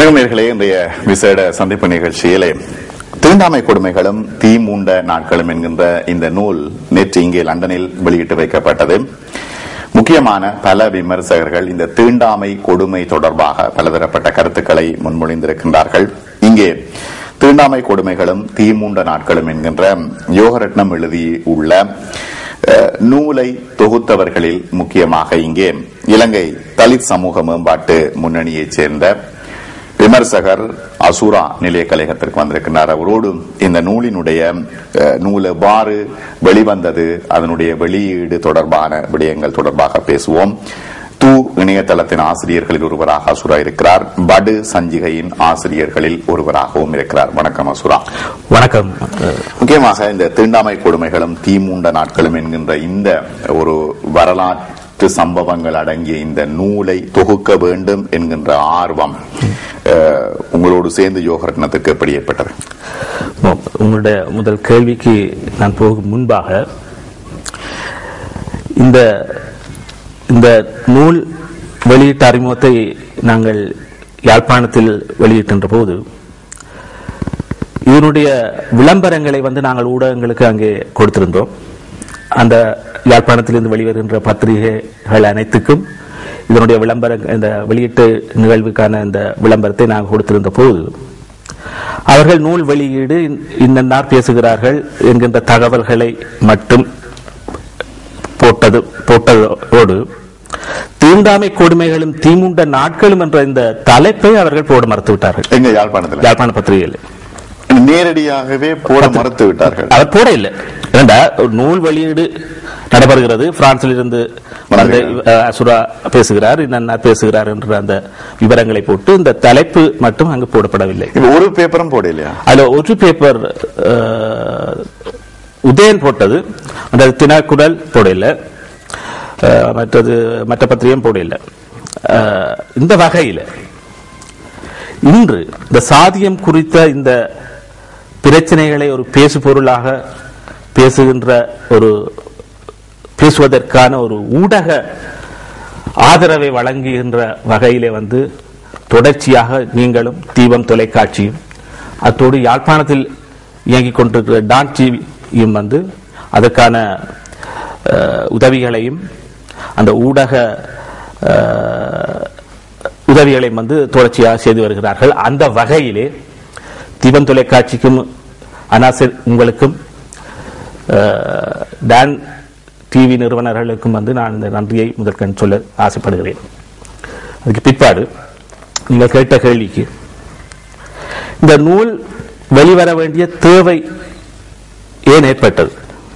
வணக்கம் நேர்களே இன்றைய விசேட சந்திப்பு நிகழ்ச்சியிலே தீண்டாமை கொடுமைகளும் தீ மூண்ட நாட்களும் என்கின்ற இந்த நூல் நேற்று இங்கே லண்டனில் வெளியிட்டு வைக்கப்பட்டது முக்கியமான பல விமர்சகர்கள் இந்த தீண்டாமை கொடுமை தொடர்பாக பலதரப்பட்ட கருத்துக்களை முன்மொழிந்திருக்கின்றார்கள் இங்கே தீண்டாமை கொடுமைகளும் தீ மூண்ட நாட்களும் என்கின்ற யோகரட்னம் எழுதி உள்ள அஹ், நூலை தொகுத்தவர்களில் முக்கியமாக இங்கே இலங்கை தலித் சமூக மேம்பாட்டு முன்னணியைச் சேர்ந்த விமர்சகர் அசுரா நிலைய கழகத்திற்கு வந்திருக்கிறார் அவரோடு இந்த நூலினுடைய அஹ், நூல் எவ்வாறு வெளிவந்தது அதனுடைய வெளியீடு தொடர்பான விடயங்கள் தொடர்பாக பேசுவோம் தூ இணையதளத்தின் ஆசிரியர்களில் ஒருவராக அசுரா இருக்கிறார் படு சஞ்சிகையின் ஆசிரியர்களில் ஒருவராகவும் இருக்கிறார் வணக்கம் அசுரா வணக்கம் முக்கியமாக இந்த தீண்டாமை கொடுமைகளும் தீமூண்ட நாட்களும் என்கின்ற இந்த ஒரு வரலாற்று சம்பவங்கள் அடங்கிய இந்த நூலை தொகுக்க வேண்டும் என்கின்ற ஆர்வம் அஹ், உங்களோடு சேர்ந்து யோகரத்னத்துக்கு எப்படி ஏற்பட்டது உ- உங்களுடைய முதல் கேள்விக்கு நான் போகும் முன்பாக இந்த இந்த நூல் வெளியீட்டு அறிமுகத்தை நாங்கள் யாழ்ப்பாணத்தில் வெளியிட்டின்ற போது இதனுடைய விளம்பரங்களை வந்து நாங்கள் ஊடகங்களுக்கு அங்கே கொடுத்திருந்தோம் அந்த யாழ்ப்பாணத்திலிருந்து வெளிவருகின்ற பத்திரிகைகள் அனைத்துக்கும் இதனுடைய விளம்பர இந்த வெளியீட்டு நிகழ்வுக்கான இந்த விளம்பரத்தை நாங்கள் கொடுத்திருந்த போது அவர்கள் நூல் வெளியீடு இன்னன்னார் பேசுகிறார்கள் என்கின்ற தகவல்களை மட்டும் போட்டது போட்டதோடு தீண்டாமை கொடுமைகளும் தீமுண்ட நாட்களும் என்ற இந்த தலைப்பை அவர்கள் போட மறுத்து விட்டார்கள் எங்க யாழ்ப்பாணத்தில் யாழ்ப்பாண பத்திரிகையில் நேரடியாகவே போட மறுத்து விட்டார்கள் அவர் போட இல்லை ஏண்டா ஒரு நூல் வெளியீடு நடைபெறுகிறது பிரான்சில் இருந்து வந்து அஹ், அசுரா பேசுகிறார் இன்னன்னார் பேசுகிறார் என்ற அந்த விவரங்களை போட்டு இந்த தலைப்பு மட்டும் அங்கு போடப்படவில்லை இப்ப ஒரு பேப்பரும் போடலையா அதுல ஒரு பேப்பர் அஹ், உதயன் போட்டது அந்த தினக்குரல் போடல அஹ், மற்றது மற்ற பத்திரிகையும் போடல அஹ், இந்த வகையில் இன்று இந்த சாதியம் குறித்த இந்த பிரச்சனைகளை ஒரு பேசு பொருளாக பேசுகின்ற ஒரு பேசுவதற்கான ஒரு ஊடக ஆதரவை வழங்குகின்ற வகையிலே வந்து தொடர்ச்சியாக நீங்களும் தீபம் தொலைக்காட்சியும் அத்தோடு யாழ்ப்பாணத்தில் இயங்கிக் கொண்டிருக்கிற டான் டிவியும் வந்து அதற்கான அஹ், உதவிகளையும் அந்த ஊடக அஹ், உதவிகளையும் வந்து தொடர்ச்சியாக செய்து வருகிறார்கள் அந்த வகையிலே தீபம் தொலைக்காட்சிக்கும் அனாசிர் உங்களுக்கும் அஹ், டான் டிவி நிறுவனர்களுக்கும் வந்து நான் இந்த நன்றியை முதற்கண் சொல்ல ஆசைப்படுகிறேன் அதுக்கு பிற்பாடு நீங்கள் கேட்ட கேள்விக்கு இந்த நூல் வெளிவர வேண்டிய தேவை ஏன் ஏற்பட்டது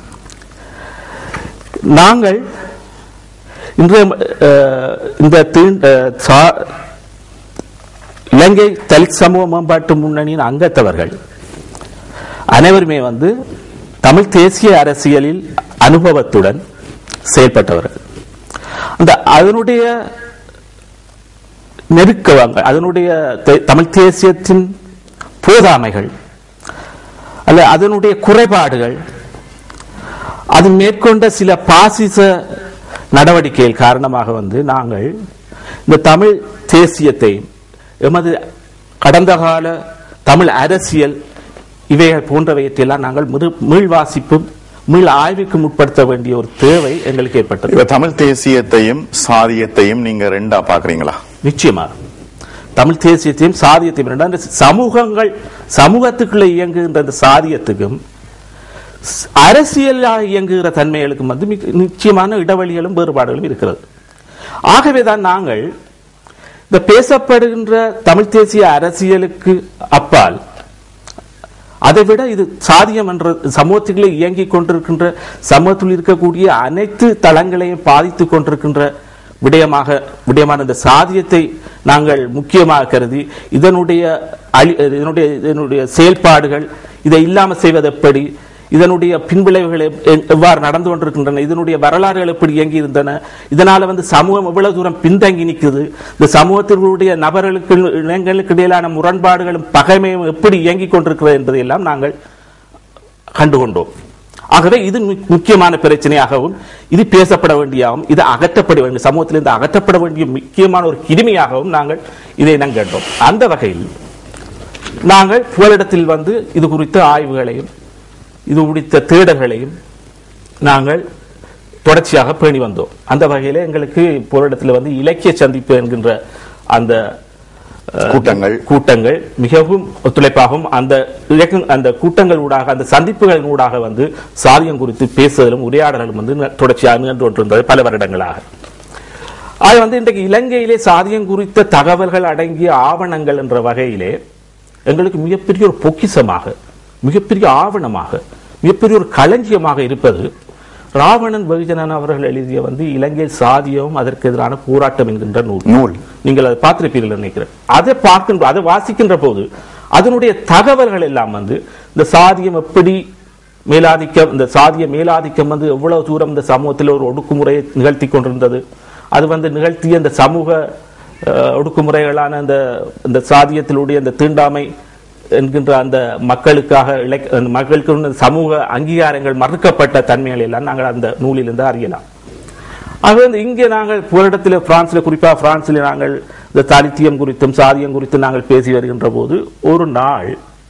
நாங்கள் இன்றைய அஹ், இந்த தீண்- அஹ், சா- இலங்கை தலித் சமூக மேம்பாட்டு முன்னணியின் அங்கத்தவர்கள் அனைவருமே வந்து தமிழ் தேசிய அரசியலில் அனுபவத்துடன் செயல்பட்டவர்கள் அந்த அதனுடைய நெருக்கவங்கள் அதனுடைய தே- தமிழ் தேசியத்தின் போதாமைகள் அல்ல அதனுடைய குறைபாடுகள் அது மேற்கொண்ட சில பாசிச நடவடிக்கைகள் காரணமாக வந்து நாங்கள் இந்த தமிழ் தேசியத்தை எமது கடந்த கால தமிழ் அரசியல் இவைகள் போன்றவையற்றையெல்லாம் நாங்கள் மிரு- மீள்வாசிப்பும் மீள் ஆய்வுக்கு உட்படுத்த வேண்டிய ஒரு தேவை எங்களுக்கு ஏற்பட்டது இப்ப தமிழ் தேசியத்தையும் சாதியத்தையும் நீங்க ரெண்டா பாக்குறீங்களா நிச்சயமாக தமிழ் தேசியத்தையும் சாதியத்தையும் இரண்டா, இந்த சமூகங்கள் சமூகத்துக்குள்ள இயங்குகின்ற இந்த சாதியத்துக்கும் ஸ்- அரசியலாக இயங்குகிற தன்மைகளுக்கும் வந்து மிக- நிச்சயமான இடைவெளிகளும் வேறுபாடுகளும் இருக்கிறது ஆகவேதான் நாங்கள் இந்த பேசப்படுகின்ற தமிழ் தேசிய அரசியலுக்கு அப்பால் அதை விட இது சாதியம் என்ற சமூகத்திலே இயங்கிக் கொண்டிருக்கின்ற சமூகத்தில் இருக்கக்கூடிய அனைத்து தளங்களையும் பாதித்துக் கொண்டிருக்கின்ற விடயமாக விடயமான இந்த சாதியத்தை நாங்கள் முக்கியமாக கருதி இதனுடைய அழி இதனுடைய இதனுடைய செயல்பாடுகள் இதை இல்லாமல் செய்வது எப்படி இதனுடைய பின்விளைவுகள் எவ்- எ- எவ்வாறு நடந்து கொண்டிருக்கின்றன இதனுடைய வரலாறுகள் எப்படி இயங்கி இருந்தன இதனால வந்து சமூகம் எவ்வளவு தூரம் பின்தங்கி நிற்குது இந்த சமூகத்தினுடைய நபர்களுக்கு இனங்களுக்கு இடையிலான முரண்பாடுகளும் பகைமையும் எப்படி இயங்கிக் கொண்டிருக்கிறது என்பதையெல்லாம் நாங்கள் கண்டுகொண்டோம் ஆகவே இது மு- முக்கியமான பிரச்சனையாகவும் இது பேசப்பட வேண்டியாகவும் இது அகற்றப்பட வேண்டிய சமூகத்திலிருந்து அகற்றப்பட வேண்டிய முக்கியமான ஒரு கிருமியாகவும் நாங்கள் இதை நாங்கள் கேட்டோம் அந்த வகையில் நாங்கள் புகலிடத்தில் வந்து இது குறித்த ஆய்வுகளையும் இது குறித்த தேடல்களையும் நாங்கள் தொடர்ச்சியாக பேணி வந்தோம் அந்த வகையில் எங்களுக்கு புகலிடத்தில் வந்து இலக்கிய சந்திப்பு என்கின்ற அந்த அஹ், கூட்டங்கள். கூட்டங்கள் மிகவும் ஒத்துழைப்பாகவும் அந்த இலக்கு- அந்த கூட்டங்கள் ஊடாக அந்த சந்திப்புகளின் ஊடாக வந்து சாதியம் குறித்து பேசுதலும் உரையாடலும் வந்து ந- தொடர்ச்சியாக நின்று கொண்டிருந்தது பல வருடங்களாக அது வந்து இன்றைக்கு இலங்கையிலே சாதியம் குறித்த தகவல்கள் அடங்கிய ஆவணங்கள் என்ற வகையிலே எங்களுக்கு மிகப்பெரிய ஒரு பொக்கிஷமாக மிகப்பெரிய ஆவணமாக மிகப்பெரிய ஒரு களஞ்சியமாக இருப்பது ராவணன் வெகுஜனன் அவர்கள் எழுதிய வந்து இலங்கையில் சாதியமும் அதற்கு எதிரான போராட்டம் என்கின்ற நூல் நூல் நீங்கள் அதை பார்த்திருப்பீர்கள் நினைக்கிறேன் அதை பார்க்கின்ற அதை வாசிக்கின்ற போது அதனுடைய தகவல்கள் எல்லாம் வந்து இந்த சாதியம் எப்படி மேலாதிக்கம் இந்த சாதிய மேலாதிக்கம் வந்து எவ்வளவு தூரம் இந்த சமூகத்தில் ஒரு ஒடுக்குமுறையை நிகழ்த்தி கொண்டிருந்தது அது வந்து நிகழ்த்திய இந்த சமூக அஹ், ஒடுக்குமுறைகளான இந்த இந்த சாதியத்திலுடைய இந்த தீண்டாமை என்கின்ற அந்த மக்களுக்காக இலக் அந்த மக்களுக்கு இந்த சமூக அங்கீகாரங்கள் மறுக்கப்பட்ட தன்மைகள் எல்லாம் நாங்கள் அந்த நூலிலிருந்து அறியலாம் ஆகவே இந்த இங்கே நாங்கள் புகலிடத்தில் பிரான்சில் குறிப்பாக பிரான்சில் நாங்கள் இந்த தாலித்தியம் குறித்தும் சாதியம் குறித்தும் நாங்கள் பேசி வருகின்ற போது ஒரு நாள்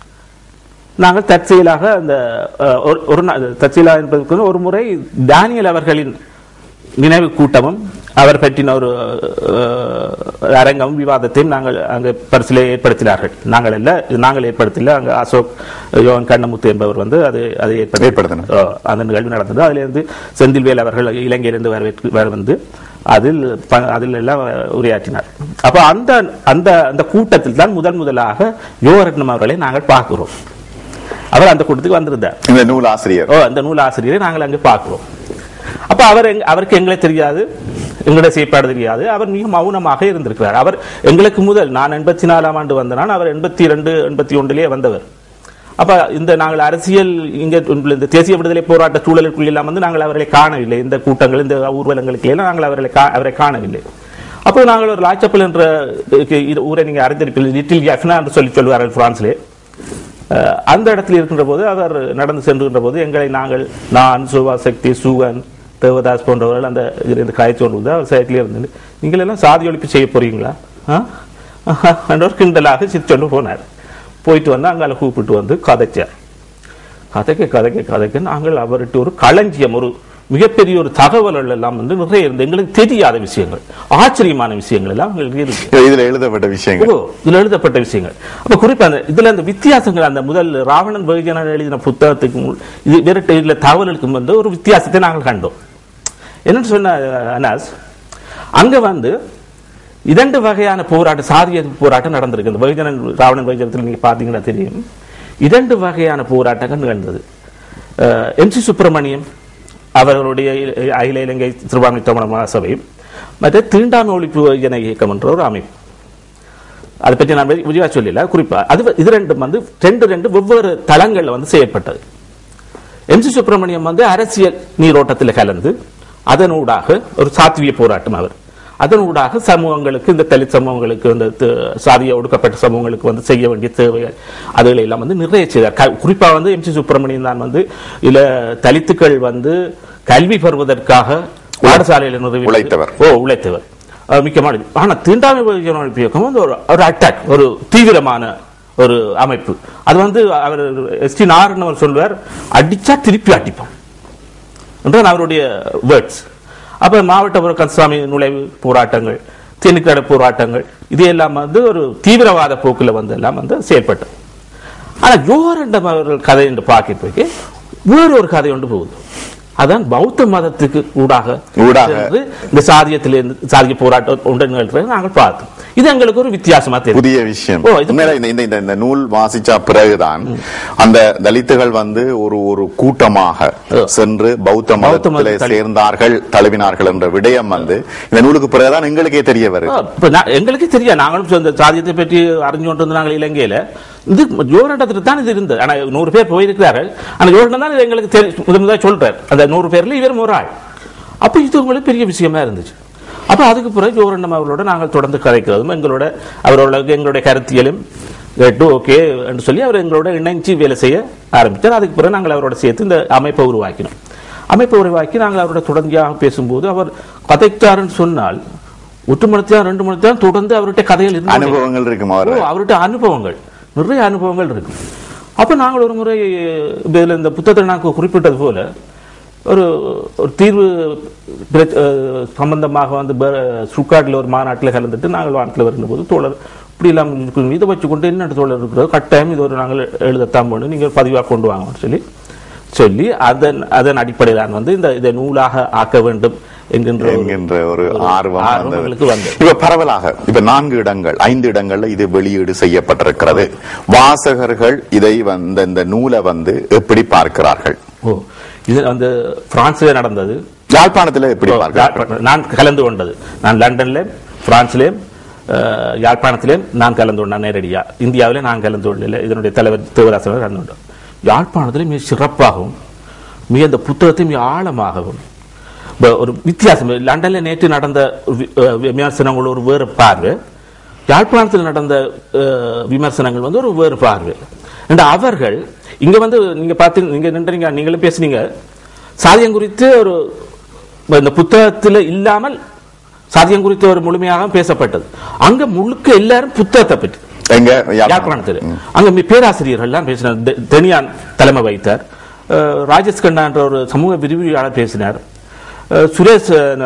நாங்கள் தற்செயலாக அந்த அஹ், ஒரு- ஒரு நாள் தற்செயலாக என்பதற்கு ஒரு முறை தானியல் அவர்களின் நினைவு கூட்டமும் அவர் பற்றின ஒரு அஹ், அரங்கமும் விவாதத்தையும் நாங்கள் அங்கு பரிசிலே ஏற்படுத்தினார்கள் நாங்கள் அல்ல இது நாங்கள் ஏற்படுத்தல அங்க அசோக் யோகன் கண்ணமுத்து என்பவர் வந்து அது அதை ஏற்படுத்தி ஏற்படுத்தினார். அஹ், அந்த நிகழ்வு நடந்தது அதிலிருந்து செந்தில்வேல் அவர்கள் இலங்கையிலிருந்து வரவேற்று வர வந்து அதில் ப- அதில் எல்லாம் உரையாற்றினார் அப்ப அந்த அந்த அந்த கூட்டத்தில் தான் முதன் முதலாக யோகரட்னம் அவர்களை நாங்கள் பார்க்கிறோம் அவர் அந்த கூட்டத்துக்கு வந்திருந்தார் இந்த நூல் ஆசிரியர் ஓ அந்த நூல் ஆசிரியரை நாங்கள் அங்கு பார்க்கிறோம் அப்ப அவர் எங்க- அவருக்கு எங்களை தெரியாது எங்களுடைய செயற்பாடு தெரியாது அவர் மிக மௌனமாக இருந்திருக்கிறார் அவர் எங்களுக்கு முதல் நான் எண்பத்தி நாலாம் ஆண்டு வந்த நான் அவர் எண்பத்தி ரெண்டு எண்பத்தி ஒன்றிலே வந்தவர் அப்ப இந்த நாங்கள் அரசியல் இங்க இந்த தேசிய விடுதலை போராட்ட சூழலுக்குள் எல்லாம் வந்து நாங்கள் அவர்களை காணவில்லை இந்த கூட்டங்கள் இந்த ஊர்வலங்களுக்கு எல்லாம் நாங்கள் அவர்களை கா- அவரை காணவில்லை அப்போ நாங்கள் ஒரு லாச்சப்பல் என்ற இ- இ- ஊரை நீங்க அறிந்திருப்பீர்கள் லிட்டில் ஜஃப்னா என்று சொல்லி சொல்வார்கள் பிரான்சிலே அஹ் அந்த இடத்தில் இருக்கின்ற போது அவர் நடந்து சென்றுகின்ற போது எங்களை நாங்கள் நான் சுபா சக்தி சுவன் தேவதாஸ் போன்றவர்கள் அந்த இருந்து காய்ச்சி கொண்டு வந்து அவர் சைட்லேயே இருந்து நீங்கள் எல்லாம் சாதி ஒழிப்பு செய்ய போறீங்களா ஆ? என்ற ஒரு கிண்டலாக சிரிச்சொண்டு போனார் போயிட்டு வந்து அங்கால கூப்பிட்டு வந்து கதைச்சார் கதைக்க கதைக்க கதைக்க நாங்கள் அவர்கிட்ட ஒரு களஞ்சியம் ஒரு மிகப்பெரிய ஒரு தகவல்கள் எல்லாம் வந்து நிறைய இருந்து எங்களுக்கு தெரியாத விஷயங்கள் ஆச்சரியமான விஷயங்கள் எல்லாம் எங்களுக்கு இருக்கு இதுல எழுதப்பட்ட விஷயங்கள் ஓ இதுல எழுதப்பட்ட விஷயங்கள் அப்ப குறிப்பா அந்த இதுல அந்த வித்தியாசங்கள் அந்த முதல் ராவணன் பகுஜனன் எழுதின புத்தகத்துக்கு மு- இது வேற இதுல தகவலுக்கும் வந்து ஒரு வித்தியாசத்தை நாங்கள் கண்டோம் என்னன்னு சொன்ன அனாஸ் அங்க வந்து இரண்டு வகையான போராட்டம் சாதிய போராட்டம் நடந்திருக்கு இந்த பகுஜனன் ராவணன் பகுஜனத்தில் நீங்க பாத்தீங்கன்னா தெரியும் இரண்டு வகையான போராட்டங்கள் நிகழ்ந்தது எம் சி சுப்பிரமணியம் அவர்களுடைய இ- அகில இலங்கை சிறுபான்மை தமிழ் மகாசபை மற்ற தீண்டாமை ஒழிப்பு ஜன இயக்கம் என்ற ஒரு அமைப்பு அதை பற்றி நான் வி- விரிவா சொல்லல குறிப்பா அது வ- இது ரெண்டும் வந்து ரெண்டு ரெண்டு வெவ்வேறு தளங்கள்ல வந்து செயற்பட்டது எம் சி சுப்பிரமணியம் வந்து அரசியல் நீரோட்டத்தில் கலந்து அதனூடாக ஒரு சாத்விய போராட்டம் அவர் அதனூடாக சமூகங்களுக்கு இந்த தலித் சமூகங்களுக்கு இந்த த- சாதிய ஒடுக்கப்பட்ட சமூகங்களுக்கு வந்து செய்ய வேண்டிய தேவைகள் அதுகளை எல்லாம் வந்து நிறைய செய்தார் க- குறிப்பா வந்து எம் சி சுப்பிரமணியன் தான் வந்து இல்ல தலித்துக்கள் வந்து கல்வி பெறுவதற்காக பாடசாலையில் நிறுவி உழைத்தவர். ஓ உழைத்தவர் அஹ் முக்கியமானது ஆனா தீண்டாமை ஒழிப்பு அமைப்பு இயக்கம் வந்து ஒரு ஒரு அட்டாக் ஒரு தீவிரமான ஒரு அமைப்பு அது வந்து அவர் எஸ் டி நாராயணன் அவர் சொல்வார் அடிச்சா திருப்பி அடிப்போம் என்றால் அவருடைய வேர்ட்ஸ் அப்ப மாவட்ட புற கந்தசாமி நுழைவு போராட்டங்கள் தேனிக்கடை போராட்டங்கள் இது எல்லாம் வந்து ஒரு தீவிரவாத போக்குல வந்து எல்லாம் வந்து செயல்பட்டது ஆனா ஜோரண்டம் அவர்கள் கதை என்று பார்க்க வேறு ஒரு கதை ஒன்று போகுது அதான் பௌத்த மதத்துக்கு ஊடாக ஊடாக. சென்று இந்த சாதியத்திலிருந்து சாதிய போராட்டம் ஒன்று நிகழ்கிறதை நாங்கள் பார்த்தோம் இது எங்களுக்கு ஒரு வித்தியாசமா தெரியும் புதிய விஷயம் ஓ, இது- உண்மையில இந்த இந்த- இந்த இந்த நூல் வாசிச்ச பிறகுதான் அந்த தலித்துகள் வந்து ஒரு ஒரு கூட்டமாக சென்று பௌத்த மதத்திலே மதத்தில் சேர்ந்தார்கள் தழுவினார்கள் என்ற விடயம் வந்து இந்த நூலுக்கு பிறகுதான் எங்களுக்கே தெரிய வருது ஆ, இப்ப நான் எங்களுக்கு தெரியும் நாங்களும் இந்த சாதியத்தை பற்றி அறிஞ்சு கொண்டு வந்து நாங்கள் இலங்கையில இது ஜோரண்டத்தில் தான் இது இருந்தது ஆனா நூறு பேர் போயிருக்கிறார்கள் ஆனா ஜோரண்டம் தான் இது எங்களுக்கு தெரி- முதல் முதல்ல சொல்றாரு அந்த நூறு பேர்ல இவரும் ஒரு ஆள் அப்ப இது உங்களுக்கு பெரிய விஷயமா இருந்துச்சு அப்ப அதுக்கு பிறகு ஜோரண்டம் அவர்களோட நாங்கள் தொடர்ந்து கதைக்கிறதும் எங்களோட அவரோட எங்களுடைய கருத்தியலும் கேட்டு ஓகே என்று சொல்லி அவர் எங்களோட இணைஞ்சு வேலை செய்ய ஆரம்பித்தார் அதுக்கு பிறகு நாங்கள் அவரோட சேர்த்து இந்த அமைப்பை உருவாக்கினோம் அமைப்பை உருவாக்கி நாங்கள் அவரோட தொடர்ச்சியாக பேசும்போது அவர் கதைத்தாருன்னு சொன்னால் ஒட்டு மணித்தான் ரெண்டு மணித்தான் தொடர்ந்து அவர்கிட்ட கதைகள் இருந்து கொண்டே அனுபவங்கள் இருக்கும் ஓ அவர் அவர்கிட்ட அனுபவங்கள் நிறைய அனுபவங்கள் இருக்கு அப்ப நாங்கள் ஒரு முறை இதுல இந்த புத்தகத்தில் நான் குறிப்பிட்டது போல ஒரு ஒரு தீர்வு பிரச்ச- அஹ் சம்பந்தமாக வந்து சுக்காட்டில் ஒரு மாநாட்டில் கலந்துட்டு நாங்கள் வானத்தில் வரும்போது தோழர் இப்படி இல்லாமல் இருக்கும் இதை வச்சுக்கொண்டு என்ன தோழர் இருக்கிறது கட்டாயம் இது ஒரு நாங்கள் எழுதத்தான் போகணும் நீங்கள் பதிவாக கொண்டு வாங்கன்னு சொல்லி சொல்லி அதன் அதன் அடிப்படையில் நான் வந்து இந்த இதை நூலாக ஆக்க வேண்டும் என்கின்ற ஒரு- என்கின்ற ஒரு ஆர்வம் ஆர்வம் வந்தது. எங்களுக்கு வந்தது. இப்ப பரவலாக இப்ப நான்கு இடங்கள் ஐந்து இடங்கள்ல இது வெளியீடு செய்யப்பட்டிருக்கிறது வாசகர்கள் இதை வந்து இந்த நூலை வந்து எப்படி பார்க்கிறார்கள் ஓ இது வந்து பிரான்ஸ்ல நடந்தது யாழ்ப்பாணத்துல எப்படி பார்க்கிறார்கள் யாழ்ப்பாணம். நான் கலந்து கொண்டது நான் லண்டன்ல பிரான்ஸ்லேயும் அஹ், யாழ்ப்பாணத்திலேயும் நான் கலந்து கொண்டேன் நேரடியா இந்தியாவிலே நான் கலந்து கொள்ளல இதனுடைய தலைவர் தேவராசன் கலந்து கொண்டோம் யாழ்ப்பாணத்திலே மிக சிறப்பாகவும் மிக அந்த புத்தகத்தை மிக ஆழமாகவும் இப்ப ஒரு வித்தியாசம் லண்டன்ல நேற்று நடந்த வி- அஹ், விமர்சனங்கள் ஒரு வேறு பார்வை யாழ்ப்பாணத்தில் நடந்த அஹ், விமர்சனங்கள் வந்து ஒரு வேறு பார்வை and அவர்கள் இங்க வந்து நீங்க பாத்தீங்க நீங்க நின்றீங்க நீங்களும் பேசுனீங்க சாதியம் குறித்து ஒரு இந்த புத்தகத்தில் இல்லாமல் சாதியம் குறித்து ஒரு முழுமையாக பேசப்பட்டது அங்க முழுக்க எல்லாரும் புத்தகத்தை பற்றி எங்க யாழ்ப்பாணத்தில் அங்க மி- பேராசிரியர்கள் எல்லாம் பேசினார் தெ- தெனியான் தலைமை வைத்தார் அஹ், ராஜேஷ் கண்ணா என்ற ஒரு சமூக விரிவியாளர் பேசினார் அஹ், சுரேஷ்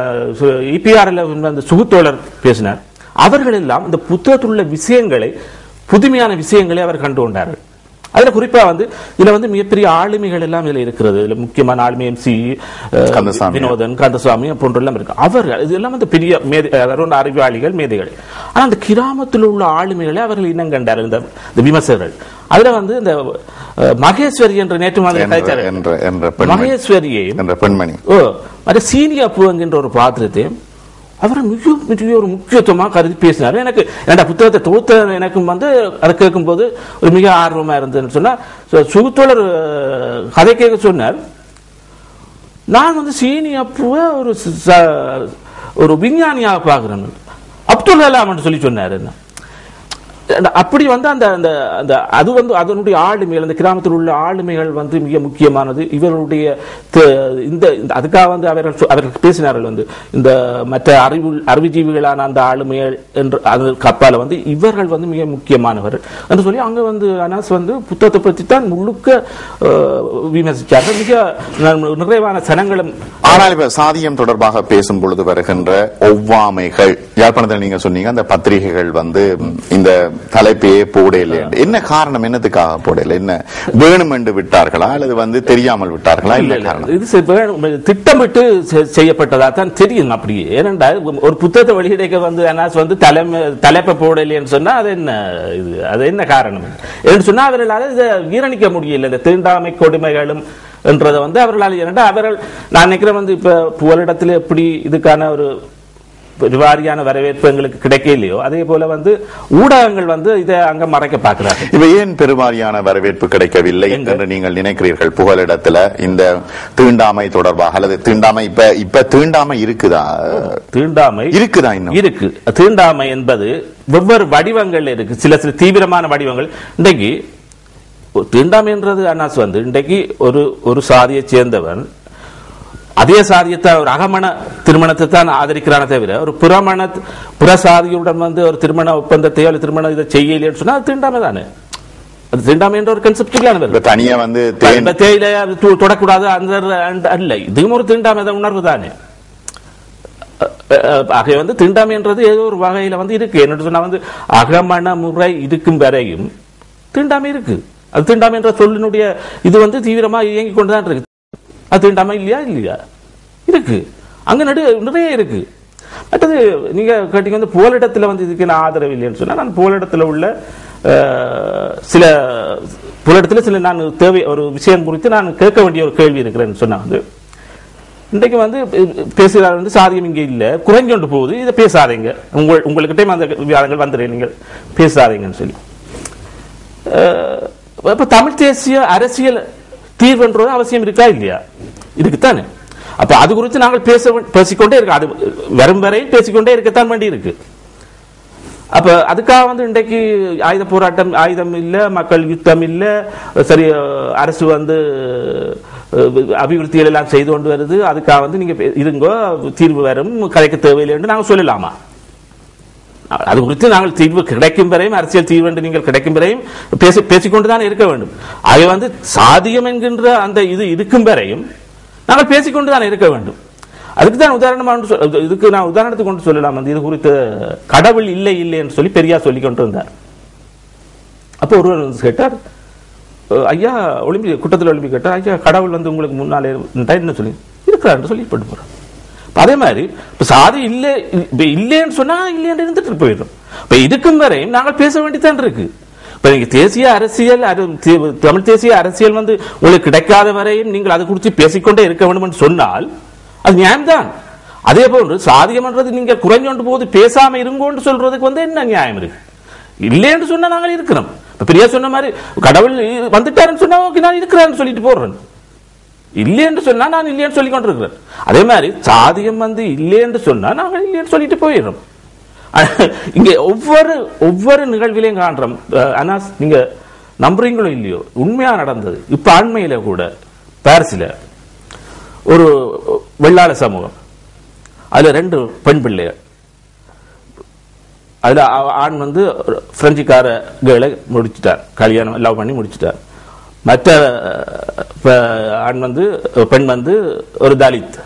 இபிஆர்ல அந்த சுகுத்தோழர் பேசினார் அவர்கள் எல்லாம் இந்த புத்தகத்தில் உள்ள விஷயங்களை புதுமையான விஷயங்களை அவர் கண்டு கொண்டார்கள் அதுல குறிப்பா வந்து இதுல வந்து மிகப்பெரிய ஆளுமைகள் எல்லாம் இதுல இருக்கிறது இதுல முக்கியமான ஆளுமை எம்சி கந்தசாமி. வினோதன் கந்தசுவாமி போன்ற எல்லாம் இருக்கு அவர்கள் இதெல்லாம் வந்து பெரிய மேதை அதாவது அறிவாளிகள் மேதைகள் ஆனா அந்த கிராமத்தில் உள்ள ஆளுமைகளை அவர்கள் இனம் கண்டார்கள் இந்த இந்த விமர்சகர்கள் அதுல வந்து இந்த அஹ், மகேஸ்வரி என்ற நேற்று மாதிரி என்ற- கதைச்சாரு. என்ற என்ற பெண்மணி மகேஸ்வரியை என்ற பெண்மணி ஓ மற்ற சீனியா பூ என்கின்ற ஒரு பாத்திரத்தை அவர் மிக மிக ஒரு முக்கியத்துவமாக கருதி பேசினார் எனக்கு ஏன்டா புத்தகத்தை தொகுத்த எனக்கும் வந்து அதை கேட்கும்போது ஒரு மிக ஆர்வமா இருந்ததுன்னு சொன்னா சு- சுகுத்தோழர் அஹ், கதை கேட்க சொன்னார் நான் வந்து சீனி அப்புவை ஒரு ச- ச- ஒரு விஞ்ஞானியாக பார்க்கிறேன் அப்துல் கலாம் சொல்லி சொன்னார் என்ன அந்த- அப்படி வந்து அந்த அந்த அந்த அது வந்து அதனுடைய ஆளுமைகள் அந்த கிராமத்தில் உள்ள ஆளுமைகள் வந்து மிக முக்கியமானது இவர்களுடைய த- இந்த இந்த- அதுக்காக வந்து அவர்கள் சொ- அவர்கள் பேசினார்கள் வந்து இந்த மற்ற அறிவு அறிவுஜீவிகளான அந்த ஆளுமைகள் என்று அதற்கு அப்பால வந்து இவர்கள் வந்து மிக முக்கியமானவர் என்று சொல்லி அங்க வந்து அனாஸ் வந்து புத்தகத்தை பற்றி தான் முழுக்க அஹ், விமர்சித்தார்கள் மிக ந- நிறைவான சனங்களும் ஆனால் இப்ப சாதியம் தொடர்பாக பேசும் பொழுது வருகின்ற ஒவ்வாமைகள் யாழ்ப்பாணத்தில் நீங்க சொன்னீங்க அந்த பத்திரிகைகள் வந்து இந்த தலைப்பையே போடல என்ன காரணம் என்னத்துக்காக போடல என்ன வேணும் என்று விட்டார்களா அல்லது வந்து தெரியாமல் விட்டார்களா இல்ல இல்ல இல்ல காரணம் இது செ- வே- திட்டமிட்டு செ- செய்யப்பட்டதா தான் தெரியும் அப்படியே ஏனென்றால் ஒரு புத்தகத்தை வெளியிட வந்து அனாஸ் வந்து தலைமை தலைப்பை போடலைன்னு சொன்னா அது என்ன இது அது என்ன காரணம் என்று சொன்னா அவர்களால் இதை ஜீரணிக்க முடியல இந்த தீண்டாமை கொடுமைகளும் என்றதை வந்து அவர்களால் ஏனென்றால் அவர்கள் நான் நினைக்கிறேன் வந்து இப்ப புகலிடத்தில் எப்படி இதுக்கான ஒரு பெருவாரியான வரவேற்பு எங்களுக்கு கிடைக்கலையோ அதே போல வந்து ஊடகங்கள் வந்து இதை அங்க மறைக்க பார்க்கிறாங்க இப்ப ஏன் பெருவாரியான வரவேற்பு கிடைக்கவில்லை எங்க? என்று நீங்கள் நினைக்கிறீர்கள் புகலிடத்துல இந்த தீண்டாமை தொடர்பாக அல்லது தீண்டாமை இப்ப இப்ப தீண்டாமை இருக்குதா தீண்டாமை இருக்குதா இன்னும் இருக்கு தீண்டாமை என்பது வெவ்வேறு வடிவங்கள் இருக்கு சில சில தீவிரமான வடிவங்கள் இன்றைக்கு ஒரு தீண்டாமைன்றது அண்ணாஸ் வந்து இன்றைக்கு ஒரு ஒரு சாதியை சேர்ந்தவன் அதே சாதியத்தை ஒரு அகமண திருமணத்தை தான் ஆதரிக்கிறானே தவிர ஒரு புறமண புற சாதியுடன் வந்து ஒரு திருமண ஒப்பந்தத்தையோ அல்லது திருமணம் இதை செய்யலைன்னு சொன்னா அது தீண்டாமை தானே அது தீண்டாமை என்ற ஒரு கன்செப்ட் இப்ப தனியா வந்து தேன் இந்த தேயிலை அது து- தொடக்கூடாது அந்த அந்த- அல்ல இதுவும் ஒரு தீண்டாமை உணர்வு தானே அஹ் அஹ் ஆகவே வந்து தீண்டாமைன்றது ஏதோ ஒரு வகையில வந்து இருக்கு என்னட்டு சொன்னா வந்து அகமண முறை இருக்கும் வரையும் தீண்டாமை இருக்கு அது தீண்டாமை என்ற சொல்லினுடைய இது வந்து தீவிரமா இயங்கி கொண்டுதான் இருக்கு அது தீண்டாமை இல்லையா இல்லையா இருக்கு அங்க நடு நிறைய இருக்கு மற்றது நீங்க கேட்டீங்க வந்து புகலிடத்துல வந்து இதுக்கு நான் ஆதரவு இல்லைன்னு சொன்னா நான் புகலிடத்துல உள்ள அஹ், சில புகலிடத்துல சில நான் தேவை ஒரு விஷயம் குறித்து நான் கேட்க வேண்டிய ஒரு கேள்வி இருக்கிறேன்னு சொன்னா வந்து இன்றைக்கு வந்து பேசுகிறார் வந்து சாதியம் இங்கே இல்ல குறைஞ்சு கொண்டு போகுது இதை பேசாதீங்க உங்கள் உங்கள்கிட்டயும் அந்த விவாதங்கள் வந்துடுறேன் நீங்கள் பேசாதீங்கன்னு சொல்லி அஹ், இப்ப தமிழ் தேசிய அரசியல் தீர்வுன்றது அவசியம் இருக்கா இல்லையா இருக்குத்தானே அப்ப அது குறித்து நாங்கள் பேச பேசிக்கொண்டே இருக்கோம் அது வரும் வரை பேசிக்கொண்டே இருக்கத்தான் வேண்டி இருக்கு அப்ப அதுக்காக வந்து இன்றைக்கு ஆயுத போராட்டம் ஆயுதம் இல்ல மக்கள் யுத்தம் இல்ல சரி அஹ், அரசு வந்து அஹ், அபிவிருத்திகள் எல்லாம் செய்து கொண்டு வருது அதுக்காக வந்து நீங்க பே- இருங்கோ தீர்வு வரும் கலைக்க தேவையில்லை என்று நாங்க சொல்லலாமா அது குறித்து நாங்கள் தீர்வு கிடைக்கும் வரையும் அரசியல் தீர்வு என்று நீங்கள் கிடைக்கும் வரையும் பேசி பேசிக்கொண்டுதான் இருக்க வேண்டும் அது வந்து சாதியம் என்கின்ற அந்த இது இருக்கும் வரையும் நாங்கள் பேசிக்கொண்டுதான் இருக்க வேண்டும் அதுக்கு தான் உதாரணமா ஒன்று சொல்- இதுக்கு நான் உதாரணத்துக்கு கொண்டு சொல்லலாம் வந்து இது குறித்து கடவுள் இல்லை இல்லை என்று சொல்லி பெரியார் சொல்லி கொண்டு இருந்தார் அப்போ ஒருவர் வந்து கேட்டார் "அஹ், ஐயா ஒலிம்பி குற்றத்தில் ஒலிம்பி கேட்டார் ஐயா கடவுள் வந்து உங்களுக்கு முன்னாலே இருந்தா என்ன சொல்லி இருக்கிறார் சொல்லி போட்டு போறார் இப்ப அதே மாதிரி இப்ப சாதி இல்லை இப்ப இல்லைன்னு சொன்னா இல்லைன்னு இருந்துட்டு போயிடும் இப்ப இருக்கும் வரையும் நாங்கள் பேச வேண்டியதான் இருக்கு இப்ப நீங்க தேசிய அரசியல் அரு- தி- தமிழ் தேசிய அரசியல் வந்து உங்களுக்கு கிடைக்காத வரையும் நீங்கள் அது குறித்து பேசிக்கொண்டே இருக்க வேண்டும் என்று சொன்னால் அது நியாயம்தான் அதே போன்று சாதியம்ன்றது நீங்க குறைஞ்சோண்டு போது பேசாம இருங்கோன்னு சொல்றதுக்கு வந்து என்ன நியாயம் இருக்கு இல்லைன்னு சொன்னா நாங்கள் இருக்கிறோம் இப்ப பிரியா சொன்ன மாதிரி கடவுள் இ- வந்துட்டாருன்னு சொன்னா ஓகே நான் இருக்கிறேன்னு சொல்லிட்டு போடுறேன் இல்லைன்னு சொன்னா நான் இல்லைன்னு சொல்லி கொண்டிருக்கிறேன் அதே மாதிரி சாதியம் வந்து இல்லைன்னு சொன்னா நாங்கள் இல்லைன்னு சொல்லிட்டு போயிடுறோம் இங்க ஒவ்வொரு ஒவ்வொரு நிகழ்விலையும் காண்றோம் அஹ், அனாஸ் நீங்க நம்புறீங்களோ இல்லையோ உண்மையா நடந்தது இப்ப அண்மையில கூட பாரிஸ்ல ஒரு வெள்ளாள சமூகம் அதுல ரெண்டு பெண் பிள்ளைகள் அதுல ஆ- ஆண் வந்து ஒரு பிரெஞ்சுக்கார கேர்ளை முடிச்சிட்டார் கல்யாணம் லவ் பண்ணி முடிச்சிட்டார் மற்ற அஹ், ப- ஆண் வந்து பெண் வந்து ஒரு தலித்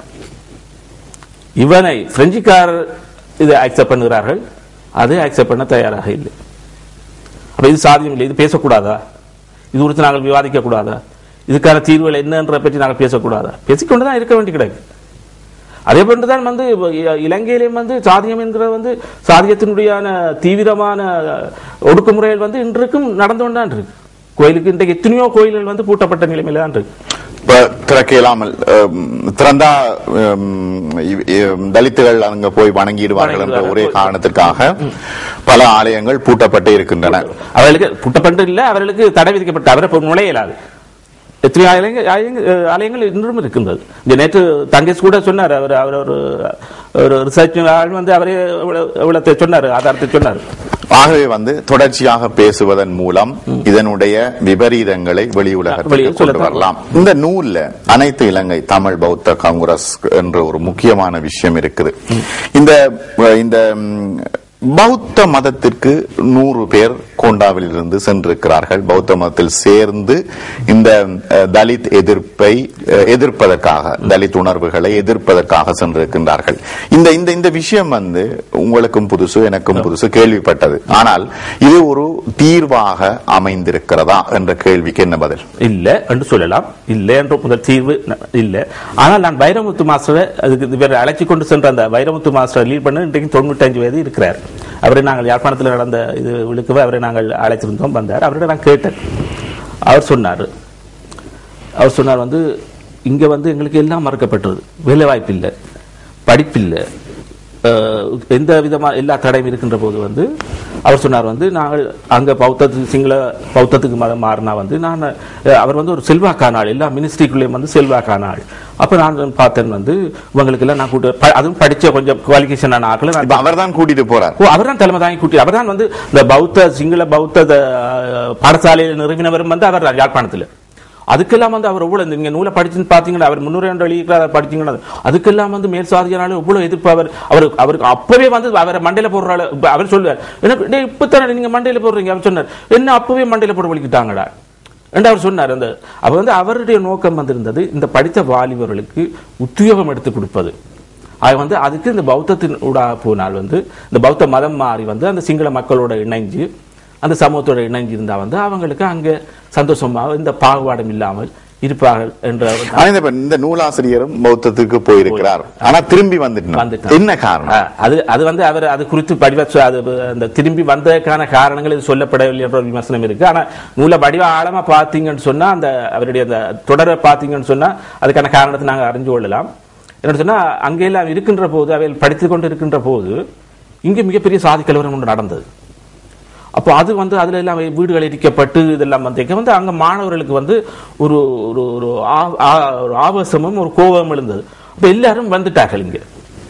இவனை பிரெஞ்சுக்காரர் இதை அக்செப்ட் பண்ணுகிறார்கள் அதை அக்செப்ட் பண்ண தயாராக இல்லை அப்ப இது சாத்தியம் இல்லை இது பேசக்கூடாதா இது குறித்து நாங்கள் விவாதிக்க கூடாதா இதுக்கான தீர்வுகள் என்னன்ற பற்றி நாங்கள் பேசக்கூடாதா பேசிக்கொண்டு தான் இருக்க வேண்டி கிடக்கு அதே போன்றுதான் வந்து இ- இலங்கையிலேயும் வந்து சாதியம் என்கிற வந்து சாதியத்தினுடைய தீவிரமான ஒடுக்குமுறைகள் வந்து இன்றைக்கும் நடந்து கொண்டுதான் இருக்கு கோயிலுக்கு இன்றைக்கு எத்தனையோ கோயில்கள் வந்து பூட்டப்பட்ட நிலைமையில தான் இருக்கு இப்ப திறக்க இயலாமல் அம், திறந்தா அம், இவ்- இவ் தலித்துகள் அங்க போய் வணங்கிடுவார்கள் என்ற ஒரே காரணத்திற்காக பல ஆலயங்கள் பூட்டப்பட்டு இருக்கின்றன அவர்களுக்கு புட்டப்பட்டு இல்ல அவர்களுக்கு தடை விதிக்கப்பட்ட அவரை இப்ப நுழைய இயலாது எத்தனை ஆலயங்கள் ஆலயங்கள், அஹ், ஆலயங்கள் இன்றும் இருக்கின்றது இந்த நேற்று தங்கேஷ் கூட சொன்னார் அவர் அவர் ஒரு ஒரு ரிசர்ச் ஆள் வந்து அவரே இவ்வளவு- இவ்வளத்தை சொன்னார் ஆதாரத்தை சொன்னார் ஆகவே வந்து தொடர்ச்சியாக பேசுவதன் மூலம் இதனுடைய விபரீதங்களை வெளியுலகத்துக்கு வெளியில் கொண்டு சொல்லத்தான். வரலாம் இந்த நூல்ல அனைத்து இலங்கை தமிழ் பௌத்த காங்கிரஸ் என்ற ஒரு முக்கியமான விஷயம் இருக்குது இந்த இந்த ம், பௌத்த மதத்திற்கு நூறு பேர் கோண்டாவில் இருந்து சென்றிருக்கிறார்கள் பௌத்த மதத்தில் சேர்ந்து இந்த அஹ், தலித் எதிர்ப்பை அஹ், எதிர்ப்பதற்காக தலித் உணர்வுகளை எதிர்ப்பதற்காக சென்றிருக்கின்றார்கள் இந்த இந்த இந்த விஷயம் வந்து உங்களுக்கும் புதுசு எனக்கும் புதுசு கேள்விப்பட்டது ஆனால் இது ஒரு தீர்வாக அமைந்திருக்கிறதா என்ற கேள்விக்கு என்ன பதில் இல்ல என்று சொல்லலாம் இல்லை என்ற முதல் தீர்வு ந- இல்ல ஆனால் நான் வைரமுத்து மாஸ்டரை அதுக்கு இவர் அழைச்சி கொண்டு சென்ற அந்த வைரமுத்து மாஸ்டர் லீட் பண்ண இன்றைக்கு தொண்ணூற்றஞ்சு வயது இருக்கிறார் அவரை நாங்கள் யாழ்ப்பாணத்தில் நடந்த இது விழுக்கவே அவரை நாங்கள் அழைத்திருந்தோம் வந்தார் அவரிடம் நான் கேட்டேன் அவர் சொன்னார் அவர் சொன்னார் வந்து இங்க வந்து எங்களுக்கு எல்லாம் மறக்கப்பட்டது வேலை வாய்ப்பு இல்லை படிப்பில்லை அஹ், எந்த விதமா எல்லா தடையும் இருக்கின்ற போது வந்து அவர் சொன்னார் வந்து நாங்கள் அங்க பௌத்தத்துக்கு சிங்கள பௌத்தத்துக்கு மதம் மாறினா வந்து நான் அஹ், அவர் வந்து ஒரு செல்வாக்கான ஆள் எல்லா மினிஸ்ட்ரிக்குள்ளேயும் வந்து செல்வாக்கான ஆள் அப்ப நான் பார்த்தேன் வந்து இவங்களுக்கு எல்லாம் நான் கூட்டு ப- அதுவும் படிச்ச கொஞ்சம் குவாலிஃபிகேஷனான ஆட்களை நான் இப்ப அவர்தான் கூட்டிட்டு போறார் ஓ அவர்தான் தலைமை தாங்கி கூட்டி அவர்தான் வந்து இந்த பௌத்த சிங்கள பௌத்த அஹ், பாடசாலையில் நிறுவினவரும் வந்து அவர் யாழ்ப்பாணத்தில் அதுக்கெல்லாம் வந்து அவர் எவ்வளவு நீங்க நூலை படிச்சுன்னு பாத்தீங்கன்னா அவர் முன்னூறு என்று எழுதிக்கிறார் படிச்சீங்கன்னா அதுக்கெல்லாம் வந்து மேல் சாதியானாலும் எவ்வளவு எதிர்ப்பு அவர் அவர் அவருக்கு அப்பவே வந்து அவரை மண்டையில போடுற ஆளு- இப்ப அவர் சொல்லுவார் எனக்கு டேய், இப்பதானே நீங்க மண்டையில போடுறீங்க அவர் சொன்னார் என்ன அப்பவே மண்டையில போட வலிக்கிட்டாங்கடா என்று அவர் சொன்னார் அந்த அப்ப வந்து அவருடைய நோக்கம் வந்திருந்தது இந்த படித்த வாலிபர்களுக்கு உத்தியோகம் எடுத்து கொடுப்பது அது வந்து அதுக்கு இந்த பௌத்தத்தின் ஊடாக போனால் வந்து இந்த பௌத்த மதம் மாறி வந்து அந்த சிங்கள மக்களோட இணைஞ்சு அந்த சமூகத்தோட இணைஞ்சு இருந்தா வந்து அவங்களுக்கு அங்க சந்தோஷமாக இந்த பாகுபாடும் இல்லாமல் இருப்பார்கள் என்ற ஒரு ஆனா இந்த இப்ப இந்த நூலாசிரியரும் பௌத்தத்துக்கு போயிருக்கிறார் ஆனா திரும்பி வந்துட்டார் வந்துட்டார். என்ன காரணம் ஆ, அது அது வந்து அவர் அது குறித்து படிவ அது அந்த திரும்பி வந்ததற்கான காரணங்கள் இது சொல்லப்படவில்லை என்ற ஒரு விமர்சனம் இருக்கு ஆனா நூலை வடிவ ஆழமா பார்த்தீங்கன்னு சொன்னா அந்த அவருடைய அந்த தொடரை பார்த்தீங்கன்னு சொன்னா அதுக்கான காரணத்தை நாங்க அறிஞ்சு கொள்ளலாம் என்ன சொன்னா அங்கெல்லாம் இருக்கின்ற போது அவைகள் படித்துக் கொண்டு இருக்கின்ற போது இங்கே மிகப்பெரிய சாதி கலவரம் ஒன்று நடந்தது அப்போ அது வந்து அதுல எல்லாம் வீடுகள் இடிக்கப்பட்டு இதெல்லாம் வந்து வந்து அங்க மாணவர்களுக்கு வந்து ஒரு ஒரு ஒரு ஆ- ஆ- ஒரு ஆவேசமும் ஒரு கோபமும் எழுந்தது அப்ப எல்லாரும் வந்துட்டார்கள் இங்க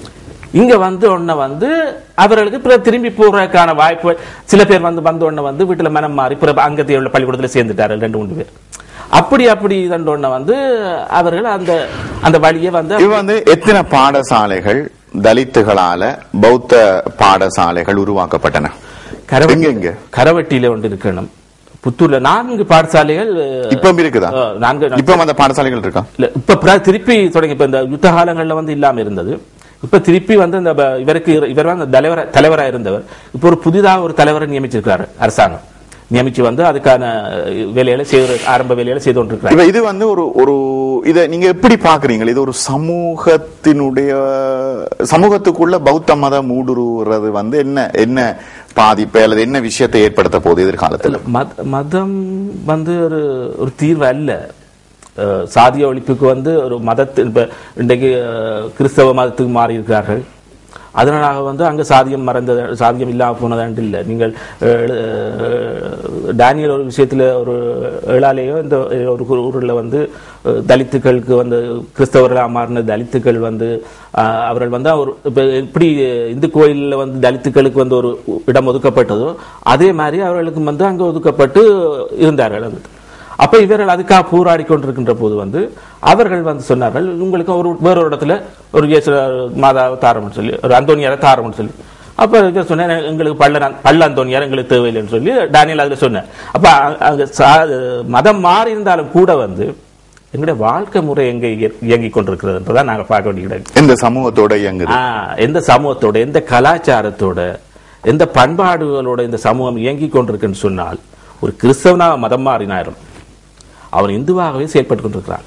இங்க வந்து உடனே வந்து அவர்களுக்கு பிறகு திரும்பி போறதுக்கான வாய்ப்பு சில பேர் வந்து வந்த உடனே வந்து வீட்டுல மனம் மாறி பிறகு அங்கத்தைய உள்ள பள்ளிக்கூடத்துல சேர்ந்துட்டாரு ரெண்டு மூணு பேர் அப்படி அப்படி இதன் உடனே வந்து அவர்கள் அந்த அந்த வழியை வந்து இது வந்து எத்தனை பாடசாலைகள் தலித்துகளால பௌத்த பாடசாலைகள் உருவாக்கப்பட்டன கரவ- எங்க எங்க? கரவட்டியில ஒன்று இருக்கணும் புத்தூர்ல நான்கு பாடசாலைகள் இப்ப இருக்குதா அஹ், நான்கு இப்ப அந்த பாடசாலைகள் இருக்கா இல்ல இப்ப பிற- திருப்பி தொடங்கி இப்ப இந்த யுத்த காலங்கள்ல வந்து இல்லாம இருந்தது இப்ப திருப்பி வந்து இந்த ப- இவருக்கு இரு- இவர் வந்து தலைவர தலைவரா இருந்தவர் இப்ப ஒரு புதிதாக ஒரு தலைவரை நியமிச்சிருக்கிறாரு அரசாங்கம் நியமிச்சு வந்து அதுக்கான அஹ், வேலைகளை செய்து ஆரம்ப வேலைகளை செய்து கொண்டிருக்கிறார் இப்ப இது வந்து ஒரு ஒரு இத நீங்க எப்படி பாக்குறீங்க இது ஒரு சமூகத்தினுடைய சமூகத்துக்குள்ள பௌத்த மதம் ஊடுருவுறது வந்து என்ன என்ன பாதிப்பு அல்லது என்ன விஷயத்தை ஏற்படுத்த போகுது எதிர்காலத்துல மத- மதம் வந்து ஒரு ஒரு தீர்வு அல்ல அஹ், சாதிய ஒழிப்புக்கு வந்து ஒரு மதத்து இப்ப இன்றைக்கு அஹ், கிறிஸ்தவ மதத்துக்கு மாறி இருக்கிறார்கள் அதனால வந்து அங்க சாதியம் மறந்த சாதியம் இல்லாம போனதாண்டு இல்லை நீங்கள் அஹ், அஹ், டேனியல் ஒரு விஷயத்துல ஒரு ஏழாலேயோ இந்த ஒரு ஊ- ஊர்ல வந்து அஹ், தலித்துக்களுக்கு வந்து கிறிஸ்தவர்களாக மாறின தலித்துக்கள் வந்து அஹ், அவர்கள் வந்து ஒரு இப்ப எப்படி இந்து கோயில்ல வந்து தலித்துக்களுக்கு வந்து ஒரு இடம் ஒதுக்கப்பட்டதோ அதே மாதிரி அவர்களுக்கு வந்து அங்க ஒதுக்கப்பட்டு இருந்தார்கள் அது அப்ப இவர்கள் அதுக்காக போராடி கொண்டிருக்கின்ற போது வந்து அவர்கள் வந்து சொன்னார்கள் உங்களுக்கு ஒரு வேறொரு இடத்துல ஒரு இயேசு மாதா தாரம்னு சொல்லி ஒரு அந்தோனியார தாரம்னு சொல்லி அப்ப இவர் சொன்னார் எங்களுக்கு பள்ள பள்ள அந்தோனியார் எங்களுக்கு தேவையில்லைன்னு சொல்லி டேனியல் அதுல சொன்னார் அப்ப அ- அங்க சா- மதம் மாறி இருந்தாலும் கூட வந்து எங்களுடைய வாழ்க்கை முறை எங்க இய- இயங்கிக் கொண்டிருக்கிறதுன்றதான் நாங்க பார்க்க வேண்டியது இந்த சமூகத்தோட இயங்குது ஆ, எந்த சமூகத்தோட எந்த கலாச்சாரத்தோட எந்த பண்பாடுகளோட இந்த சமூகம் இயங்கிக் கொண்டிருக்குன்னு சொன்னால் ஒரு கிறிஸ்தவனாக மதம் மாறினாரும் அவன் இந்துவாகவே செயல்பட்டு கொண்டிருக்கிறான்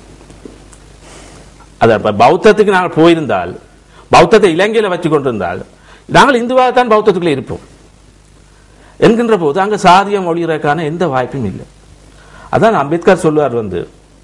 அது அப்ப பௌத்தத்துக்கு நாங்கள் போயிருந்தால் பௌத்தத்தை இலங்கையில வச்சு கொண்டிருந்தால் நாங்கள் இந்துவாகத்தான் பௌத்தத்துக்குள்ளே இருப்போம் என்கின்ற போது அங்க சாதியம் ஒழிகிறதுக்கான எந்த வாய்ப்பும் இல்லை அதான் அம்பேத்கர் சொல்லுவார் வந்து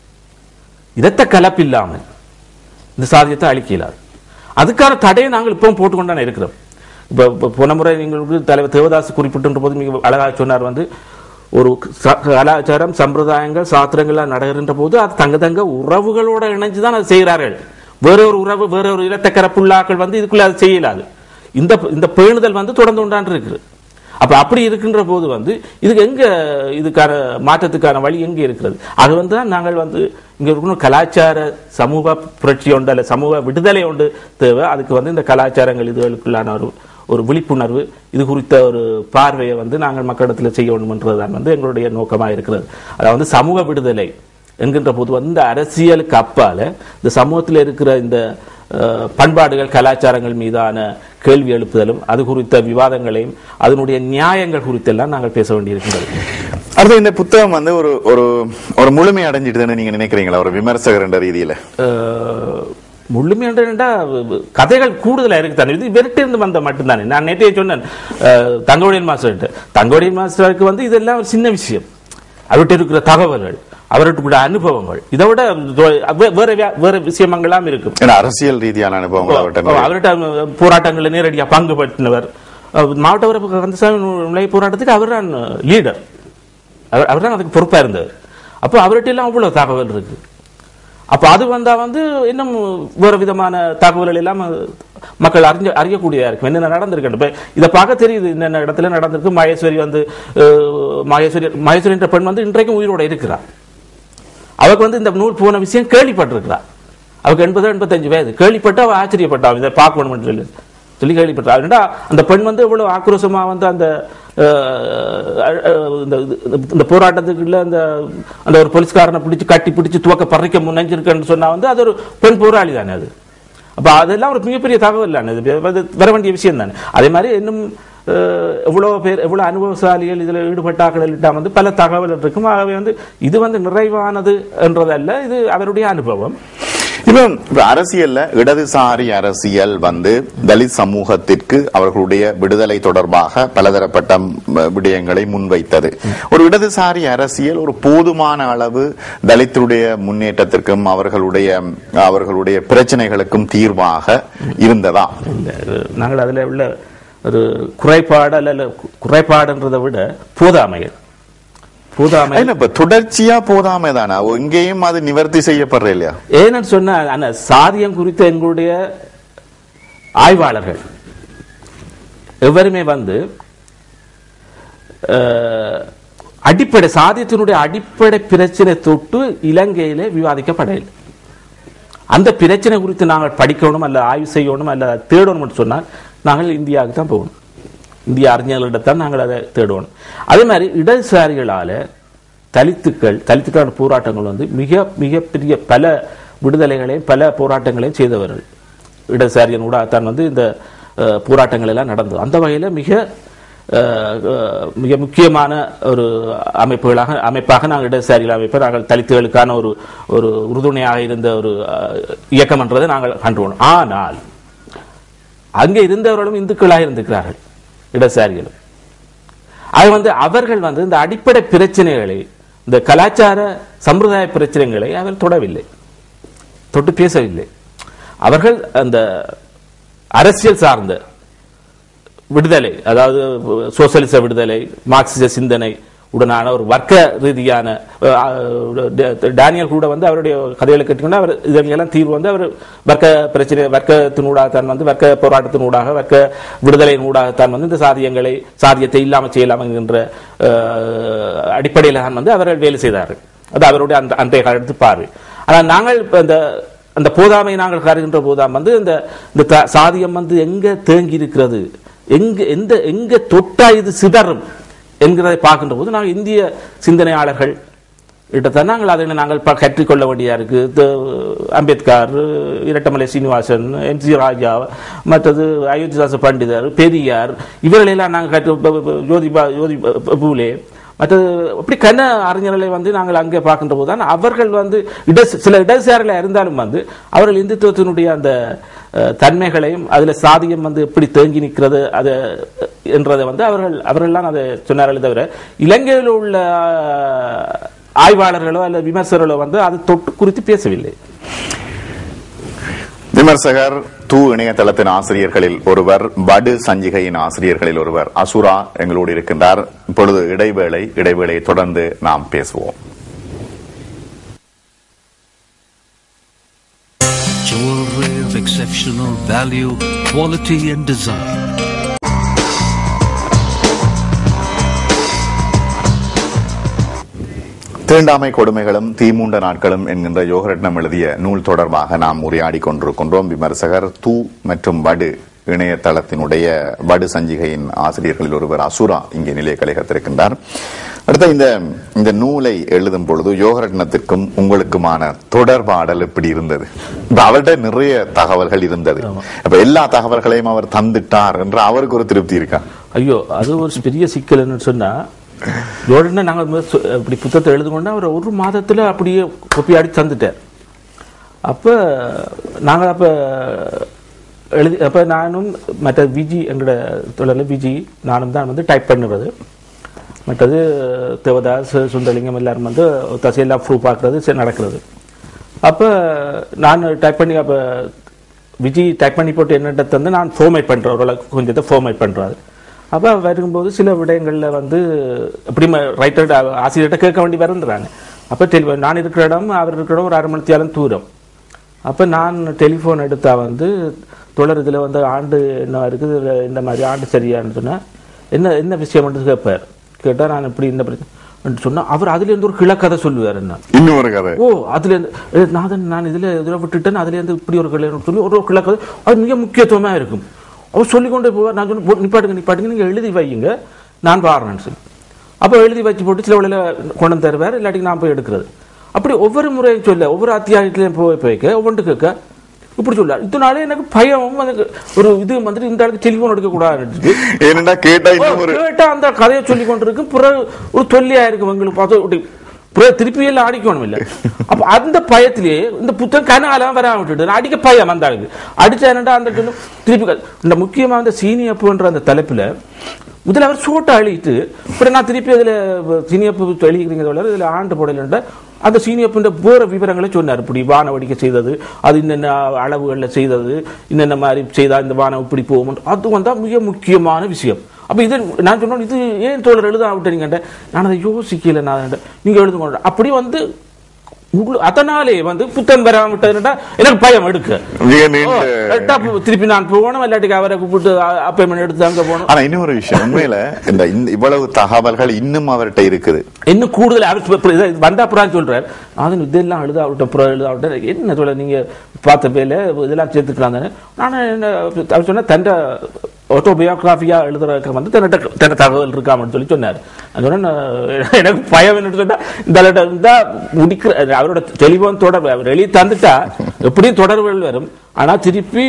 இரத்த கலப்பில்லாமல் இந்த சாதியத்தை அழிக்க இயலாது அதுக்கான தடையை நாங்கள் இப்பவும் போட்டுக்கொண்டான இருக்கிறோம் இப்போ இப்போ போன முறை நீங்கள் தலைவர் தேவதாஸ் குறிப்பிட்ட போது மிக அழகாக சொன்னார் வந்து ஒரு ச- கலாச்சாரம் சம்பிரதாயங்கள் சாத்திரங்கள்லாம் நடக்கின்ற போது அது தங்க தங்க உறவுகளோட இணைஞ்சு தான் அது செய்கிறார்கள் வேற ஒரு உறவு வேற ஒரு இரத்தக்கரப்புள்ளாக்கள் வந்து இதுக்குள்ள அது செய்யலாது இந்த இந்த பேணுதல் வந்து தொடர்ந்து உண்டாண்டு இருக்குது அப்ப அப்படி இருக்கின்ற போது வந்து இதுக்கு எங்க இதுக்கான மாற்றத்துக்கான வழி எங்க இருக்கிறது அது வந்து தான் நாங்கள் வந்து இங்க இருக்கணும் கலாச்சார சமூக புரட்சி உண்டு அல்ல சமூக விடுதலை உண்டு தேவை அதுக்கு வந்து இந்த கலாச்சாரங்கள் இதுகளுக்குள்ளான ஒரு ஒரு விழிப்புணர்வு இது குறித்த ஒரு பார்வையை வந்து நாங்கள் மக்களிடத்தில் செய்ய வேண்டும்ன்றதுதான் வந்து எங்களுடைய நோக்கமாக இருக்கிறது அதாவது வந்து சமூக விடுதலை என்கின்ற போது வந்து இந்த அரசியலுக்கு அப்பால இந்த சமூகத்தில் இருக்கிற இந்த அஹ், பண்பாடுகள் கலாச்சாரங்கள் மீதான கேள்வி எழுப்புதலும் அது குறித்த விவாதங்களையும் அதனுடைய நியாயங்கள் குறித்தெல்லாம் நாங்கள் பேச வேண்டியிருக்கின்றது அடுத்து இந்த புத்தகம் வந்து ஒரு ஒரு ஒரு முழுமை அடைஞ்சிடுதுன்னு நீங்க நினைக்கிறீங்களா ஒரு விமர்சகர் என்ற ரீதியில அஹ், முழுமையன்றா கதைகள் கூடுதலா இருக்கு தானே இது விரட்டிருந்து வந்த மட்டும்தானே நான் நேற்றைய சொன்னேன் அஹ், தங்கோடியன் மாஸ்டர் தங்கோடியன் மாஸ்டருக்கு வந்து இதெல்லாம் ஒரு சின்ன விஷயம் அவர்கிட்ட இருக்கிற தகவல்கள் அவர்கிட்ட அனுபவங்கள் இதை விட வே- வேற வே- வேற விஷயமெல்லாம் இருக்கும் ஏன்னா அரசியல் ரீதியான அனுபவங்கள் அவர்கிட்ட நிறைய. அவர்கிட்ட போராட்டங்களில் நேரடியாக பங்கு பெற்றினவர் அஹ் மாவட்ட உறுப்பு கந்தசாமி நுழை போராட்டத்துக்கு அவர் தான் லீடர் அவர் அவர் தான் அதுக்கு பொறுப்பா இருந்தவர் அப்போ அவர்கிட்ட எல்லாம் அவ்வளவு தகவல் இருக்கு அப்ப அது வந்தா வந்து இன்னும் வேற விதமான தகவல்கள் எல்லாம் மக்கள் அறிஞ்ச அறியக்கூடியதா இருக்கும் என்னென்ன நடந்திருக்கு இப்ப இதை பார்க்க தெரியுது என்னென்ன இடத்துல நடந்திருக்கு மகேஸ்வரி வந்து அஹ், மகேஸ்வரி மகேஸ்வரி என்ற பெண் வந்து இன்றைக்கும் உயிரோட இருக்கிறார் அவருக்கு வந்து இந்த நூல் போன விஷயம் கேள்விப்பட்டிருக்கிறார் அவருக்கு எண்பது எண்பத்தஞ்சு வயது கேள்விப்பட்டு அவ ஆச்சரியப்பட்டா இதை பார்க்கணும்னு சொல்லி சொல்லி கேள்விப்பட்டா ஏன்டா அந்த பெண் வந்து எவ்வளவு ஆக்ரோஷமா வந்து அந்த அஹ், அஹ், இந்த இது- இந்த போராட்டத்துக்குள்ள அந்த அந்த ஒரு போலீஸ்காரனை பிடிச்சு கட்டி பிடிச்சு துவக்க பறிக்க முன்னஞ்சிருக்குன்னு சொன்னா வந்து அது ஒரு பெண் போராளி தானே அது அப்ப அதெல்லாம் ஒரு மிகப்பெரிய தகவல் தானே இது அது வர வேண்டிய விஷயம் தானே அதே மாதிரி இன்னும் அஹ், எவ்வளவு பேர் எவ்வளவு அனுபவசாலிகள் இதுல ஈடுபட்டார்கள் இல்லாம வந்து பல தகவல் இருக்கும் ஆகவே வந்து இது வந்து நிறைவானது என்றதல்ல இது அவருடைய அனுபவம் இப்ப இப்ப அரசியல்ல இடதுசாரி அரசியல் வந்து தலித் சமூகத்திற்கு அவர்களுடைய விடுதலை தொடர்பாக பலதரப்பட்ட ம், விடயங்களை முன்வைத்தது ஒரு இடதுசாரி அரசியல் ஒரு போதுமான அளவு தலித்துடைய முன்னேற்றத்திற்கும் அவர்களுடைய அவர்களுடைய பிரச்சனைகளுக்கும் தீர்வாக இருந்ததா இந்த நாங்கள் அதுல உள்ள ஒரு குறைபாடு அல்ல குறைபாடுன்றதை விட போதாமைகள் போதாமை இல்ல இப்ப தொடர்ச்சியா போதாமே தானா எங்கேயும் அது நிவர்த்தி செய்யப்படுற இல்லையா ஏன்னு சொன்னா அந்த சாதியம் குறித்த எங்களுடைய ஆய்வாளர்கள் எவருமே வந்து அஹ், அடிப்படை சாதியத்தினுடைய அடிப்படை பிரச்சனை தொட்டு இலங்கையிலே விவாதிக்கப்படவில்லை அந்த பிரச்சனை குறித்து நாங்கள் படிக்கணும் அல்ல ஆய்வு செய்யணும் அல்ல தேடணும் சொன்னால் நாங்கள் இந்தியாவுக்கு தான் போகணும் இந்திய அறிஞர்களிடத்தான் நாங்கள் அதை தேடணும் அதே மாதிரி இடதுசாரிகளால தலித்துக்கள் தலித்துக்களோட போராட்டங்கள் வந்து மிக மிகப்பெரிய பல விடுதலைகளையும் பல போராட்டங்களையும் செய்தவர்கள் இடதுசாரியின் ஊடாகத்தான் வந்து இந்த அஹ், போராட்டங்கள் எல்லாம் நடந்தது அந்த வகையில் மிக அஹ், அஹ், மிக முக்கியமான ஒரு அமைப்புகளாக அமைப்பாக நாங்கள் இடதுசாரிகள் அமைப்பை நாங்கள் தலித்துகளுக்கான ஒரு ஒரு உறுதுணையாக இருந்த ஒரு அஹ், இயக்கம் என்றதை நாங்கள் கண்டுகொண்டோம் ஆனால் அங்கே இருந்தவர்களும் இந்துக்களாக இருந்திருக்கிறார்கள் இடதுசாரிகளும் அது வந்து அவர்கள் வந்து இந்த அடிப்படை பிரச்சனைகளை இந்த கலாச்சார சம்பிரதாய பிரச்சனைகளை அவர் தொடவில்லை தொட்டு பேசவில்லை அவர்கள் அந்த அரசியல் சார்ந்த விடுதலை அதாவது சோசலிச விடுதலை மார்க்சிச சிந்தனை உடனான ஒரு வர்க்க ரீதியான அஹ், டே- டேனியல் கூட வந்து அவருடைய கதைகளை கேட்டுக்கொண்டு அவர் இதற்கெல்லாம் தீர்வு வந்து அவர் வர்க்க பிரச்சனை வர்க்கத்தினூடாகத்தான் வந்து வர்க்க போராட்டத்தினூடாக வர்க்க விடுதலையின் ஊடாகத்தான் வந்து இந்த சாதியங்களை சாதியத்தை இல்லாமல் செய்யலாம் என்கின்ற அஹ், அடிப்படையில் தான் வந்து அவர்கள் வேலை செய்தார்கள் அது அவருடைய அந்த அன்றைய காலத்து பார்வை ஆனால் நாங்கள் இப்ப இந்த அந்த போதாமை நாங்கள் கருகின்ற போதாம் வந்து இந்த இந்த த- சாதியம் வந்து எங்க தேங்கி இருக்கிறது எங்க எந்த எங்க தொட்டா இது சிதறும் என்கிறதை பார்க்கின்ற போது நாங்கள் இந்திய சிந்தனையாளர்கள் இடத்தான் நாங்கள் அதை நாங்கள் ப- கற்றுக்கொள்ள வேண்டியா இருக்கு த- அம்பேத்கர் இரட்டமலை சீனிவாசன் எம் சி ராஜா மற்றது அயோத்திதாச பண்டிதர் பெரியார் இவர்களெல்லாம் நாங்கள் கற்று ப- ப- ஜோதிபா ஜோதி ப- பூலே மற்றது அப்படி கன அறிஞர்களை வந்து நாங்கள் அங்கே பார்க்கின்ற போது தான் அவர்கள் வந்து இட சில இடதுசாரிகளாக இருந்தாலும் வந்து அவர்கள் இந்துத்துவத்தினுடைய அந்த அஹ், தன்மைகளையும் அதுல சாதியம் வந்து எப்படி தேங்கி நிற்கிறது அது என்றதை வந்து அவர்கள் அவர்கள்லாம் அதை சொன்னார்களே தவிர இலங்கையில் உள்ள அஹ், ஆய்வாளர்களோ அல்ல விமர்சகர்களோ வந்து அது தொட்டு குறித்து பேசவில்லை விமர்சகர் தூ இணையதளத்தின் ஆசிரியர்களில் ஒருவர் வடு சஞ்சிகையின் ஆசிரியர்களில் ஒருவர் அசுரா எங்களோடு இருக்கின்றார் இப்பொழுது இடைவேளை இடைவேளையை தொடர்ந்து நாம் பேசுவோம் Jewelry of exceptional value, quality, and design. தீண்டாமை கொடுமைகளும் தீமூண்ட நாட்களும் என்கின்ற யோகரட்னம் எழுதிய நூல் தொடர்பாக நாம் உரையாடி கொண்டிருக்கின்றோம் விமர்சகர் தூ மற்றும் வடு இணையதளத்தினுடைய வடு சஞ்சிகையின் ஆசிரியர்களில் ஒருவர் அசுரா இங்கே நிலைய கலைகத்திருக்கின்றார் அடுத்த இந்த இந்த நூலை எழுதும் பொழுது யோகரட்னத்திற்கும் உங்களுக்குமான தொடர்பாடல் எப்படி இருந்தது இப்ப அவர்கிட்ட நிறைய தகவல்கள் இருந்தது அப்ப எல்லா தகவல்களையும் அவர் தந்துட்டார் என்று அவருக்கு ஒரு திருப்தி இருக்கா ஐயோ அது ஒரு பெரிய சிக்கல்னு சொன்னா உடனே நாங்கள் முதல்ல சொ- இப்படி புத்தகத்தை எழுதுகொண்டு அவர் ஒரு மாதத்துல அப்படியே கொப்பி அடி தந்துட்டார் அப்ப நாங்கள் அப்ப எழுதி அப்ப நானும் மற்ற விஜி எங்களோட தொடரில் விஜி நானும் தான் வந்து டைப் பண்ணுறது மற்றது தேவதாஸ் சுந்தரலிங்கம் எல்லாரும் வந்து தசையெல்லாம் ப்ரூவ் பார்க்கறது சரி நடக்கிறது அப்போ நான் டைப் பண்ணி அப்போ விஜய் டைப் பண்ணி போட்டு என்னட்ட தந்து நான் ஃபார்மேட் பண்ணுறேன் ஓரளவுக்கு கொஞ்சத்தை ஃபார்மேட் பண்ணுறாரு அப்போ வரும்போது சில விடயங்களில் வந்து எப்படி ரைட்டர் ஆசிரியர்கிட்ட கேட்க வேண்டி வருந்துறாங்க அப்போ டெலி நான் இருக்கிற இடம் அவர் இருக்கிற இடம் ஒரு அரை மணி நேரம் தூரம் அப்போ நான் டெலிஃபோன் எடுத்தா வந்து தொடர் இதில் வந்து ஆண்டு என்ன இருக்குது இதுல இந்த மாதிரி ஆண்டு சரியான்னு சொன்னால் என்ன என்ன விஷயம் கேட்பார் கேட்டால் நான் இப்படி இந்த பிரச்சனை சொன்னால் அவர் அதுலேருந்து ஒரு கிழக்கதை சொல்லுவார் என்ன இன்னொரு கதை ஓ அதுல இருந்து ஏ, நாதன் நான் இதுல இதுல விட்டுட்டேன் அதுல இருந்து இப்படி ஒரு கல்யாணம் சொல்லி ஒரு கிழக்கு அது மிக முக்கியத்துவமா இருக்கும் அவர் சொல்லிக்கொண்டே போவார் நான் சொன்ன "போ, நிப்பாட்டுங்க நிப்பாட்டுங்க நீங்க எழுதி வையுங்க நான் பாடுறேன்னு சொல்லி அப்போ எழுதி வச்சு போட்டு சில வேளையில கொண்டு வந்து தருவார் இல்லாட்டி நான் போய் எடுக்கிறது அப்படி ஒவ்வொரு முறையும் சொல்ல ஒவ்வொரு அத்தியாயத்திலையும் போய் போய்க்க ஒவ்வொன்று கேட்க இப்படி சொல்லார் இதனால எனக்கு பயம் எனக்கு ஒரு இது வந்துட்டு இந்த இடத்துக்கு டெலிஃபோன் எடுக்க கூடாது ஏனென்றா கேட்டா இன்னும் ஒரு கேட்டா அந்த கதையை சொல்லி கொண்டிருக்கு பிறகு ஒரு தொல்லியா இருக்கும் எங்களுக்கு பார்த்து அப்படி பிறகு திருப்பி எல்லாம் அடிக்கணும் இல்ல அப்ப அந்த பயத்திலேயே இந்த புத்தகம் கனாலாம் வராம விட்டுட்டு நான் அடிக்க பயம் அந்த ஆளுக்கு அடிச்சா என்னடா அந்த சொல்லு, திருப்பி க- இந்த முக்கியமா அந்த சீனியப்புன்ற அந்த தலைப்புல முதல்ல அவர் சோட்டை அழிட்டு அப்புறம் நான் திருப்பி அதுல சீனியப்பு எழுதிக்கிறீங்க இதுல ஆண்டு போடலன்ற அந்த சீனியப்புன்ற வேற விவரங்களை சொன்னார் இப்படி வான வெடிக்க செய்தது அது இன்னென்ன அளவுகளில் செய்தது இன்னென்ன மாதிரி செய்தா இந்த வானம் இப்படி போகும் அது வந்தா மிக முக்கியமான விஷயம் அப்ப இது நான் சொன்னோம் இது ஏன் தோழர் எழுத விட்டீங்க நான் அதை யோசிக்கல நான் அதை- நீங்க எழுதுங்க அப்படி வந்து உங்களு- அதனாலே வந்து புத்தன் வராம விட்டதுன்னா எனக்கு பயம் எடுக்க மிக ஓ, நீண்ட எடுத்தா பு- திருப்பி நான் போகணும் இல்லாட்டிக்கு அவரை கூப்பிட்டு அப்பாயின்மெண்ட் எடுத்து அங்க போகணும் ஆனா இன்னொரு விஷயம் உண்மையில இந்த இந்த- இவ்வளவு தகவல்கள் இன்னும் அவர்கிட்ட இருக்குது இன்னும் கூடுதல் அவர் இப்ப- இப்ப இதை வந்தா அப்புறம் சொல்றாரு அதன் இதெல்லாம் எழுத அவர்கிட்ட அப்புறம் எழுத அவர்கிட்ட என்ன சொல்ல நீங்க பார்த்த வேலை இதெல்லாம் சேர்த்துக்கலாம் தானே நான் என்ன அவர் சொன்ன தண்ட ஆட்டோபயோகிராஃபியா எழுதுறதுக்கு வந்து தன்னிட்ட தன்ன தகவல் இருக்காமன்னு சொல்லி சொன்னார் நான் சொன்னேன் நான் எனக்கு பயம் என்னன்னு சொன்னா இந்த letter இருந்தா முடிக்கிற அவரோட தெளிவான தொடர்பு அவர் வெளியே தந்துட்டா எப்படியும் தொடர்புகள் வரும் ஆனா திருப்பி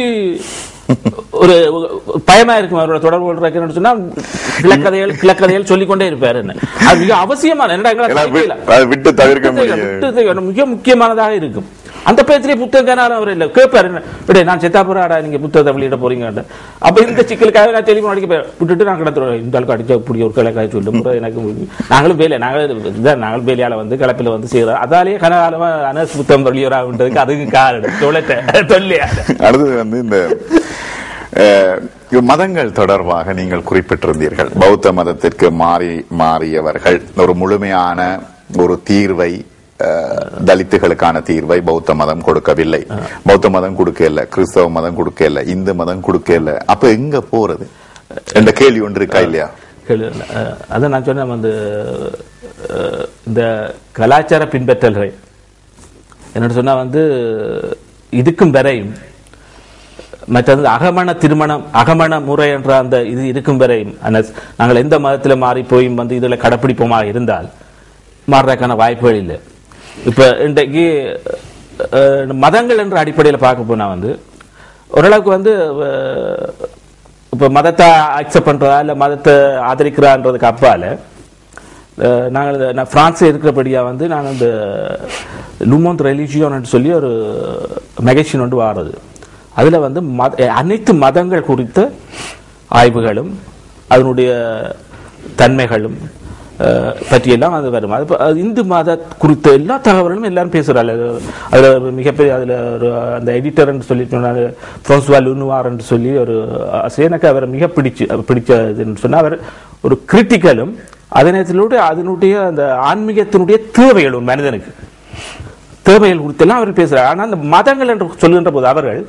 ஒரு ஒரு பயமா இருக்கும் அவரோட தொடர்பு கொள்றதுன்னு சொன்னா கிழக்கதைகள் கிழக்கதைகள் சொல்லிக்கொண்டே இருப்பாரு என்ன அது மிக அவசியமான என்னடா எங்களால எல்லாம் வி- தெரியல. அதை விட்டு தவிர்க்க விட்டு முடியாது விட்டு தவிர்க்க மிக முக்கியமானதாக இருக்கும் அந்த பேச்சிலே புத்தகம் அவர் இல்ல கேட்பாரு என்ன விட நான் செத்தா போறாடா நீங்க புத்தகத்தை வெளியிட போறீங்க அப்ப இந்த சிக்கலுக்காக நான் டெலிஃபோன் அடிக்க போய் விட்டுட்டு நான் கடத்துறோம் இந்த ஆளுக்கு அடிச்சா இப்படி ஒரு கிழக்காய் சொல்லும் முறை எனக்கு நாங்களும் வேலை நாங்களும் இதான் நாங்கள் வேலையால வந்து கிளப்பில வந்து செய்யறோம் அதாலேயே கனகாலமா அனஸ் புத்தகம் வெளியோராகுன்றதுக்கு அதுக்கு காரணம் தொலைட்ட தொல்லையா அடுத்தது வந்து இந்த அஹ், இவ் மதங்கள் தொடர்பாக நீங்கள் குறிப்பிட்டிருந்தீர்கள் பௌத்த மதத்திற்கு மாறி மாறியவர்கள் ஒரு முழுமையான ஒரு தீர்வை அஹ், தலித்துகளுக்கான தீர்வை பௌத்த மதம் கொடுக்கவில்லை பௌத்த மதம் கொடுக்கல கிறிஸ்தவ மதம் கொடுக்கல இந்து மதம் கொடுக்கல அப்ப எங்க போறது என்ற கேள்வி ஒன்று இருக்கா இல்லையா கேள்வி இல்லை. அஹ், அதான் நான் சொன்னேன் வந்து அஹ், இந்த கலாச்சார பின்பற்றல்கள் என்னன்னு சொன்னா வந்து இதுக்கும் வரையும் மற்றது அகமண திருமணம் அகமண முறை என்ற அந்த இது இருக்கும் வரையும் அந்த நாங்கள் எந்த மதத்தில் மாறி போயும் வந்து இதில் கடைப்பிடிப்போமா இருந்தால் மாறுறதுக்கான வாய்ப்புகள் இல்லை இப்போ இன்றைக்கு அஹ், மதங்கள் என்ற அடிப்படையில் பார்க்க போனா வந்து ஓரளவுக்கு வந்து அஹ், இப்போ மதத்தை அக்செப்ட் பண்றதா இல்லை மதத்தை ஆதரிக்கிறான்றதுக்கு அப்பால அஹ், நாங்கள் இந்த- நான் பிரான்ஸில் இருக்கிறபடியா வந்து நான் இந்த லுமோந்த் ரெலிஜியோன்னு சொல்லி ஒரு மெகசின் ஒன்று வாடுறது அதில் வந்து மத அனைத்து மதங்கள் குறித்த ஆய்வுகளும் அதனுடைய தன்மைகளும் அஹ், பற்றியெல்லாம் அது வரும் அது ப- அது இந்து மத குறித்த எல்லா தகவல்களும் எல்லாரும் பேசுகிறாள் அதில் மிகப்பெரிய அதில் ஒரு அந்த எடிட்டர்ன்னு சொல்லி சொன்னார் ஃப்ரான்சுவா லுனுவார்ன்னு சொல்லி ஒரு ஆசிரியர். எனக்கு அவரை மிக பிடிச்சு பிடிச்சதுன்னு சொன்னால் அவர் ஒரு கிரிட்டிக்கலும் அதே நேரத்திலோடு அதனுடைய அந்த ஆன்மீகத்தினுடைய தேவைகள் ஒரு மனிதனுக்கு தேவைகள் குறித்தெல்லாம் அவர்கள் பேசுகிறார் ஆனால் அந்த மதங்கள் என்று சொல்கின்ற போது அவர்கள்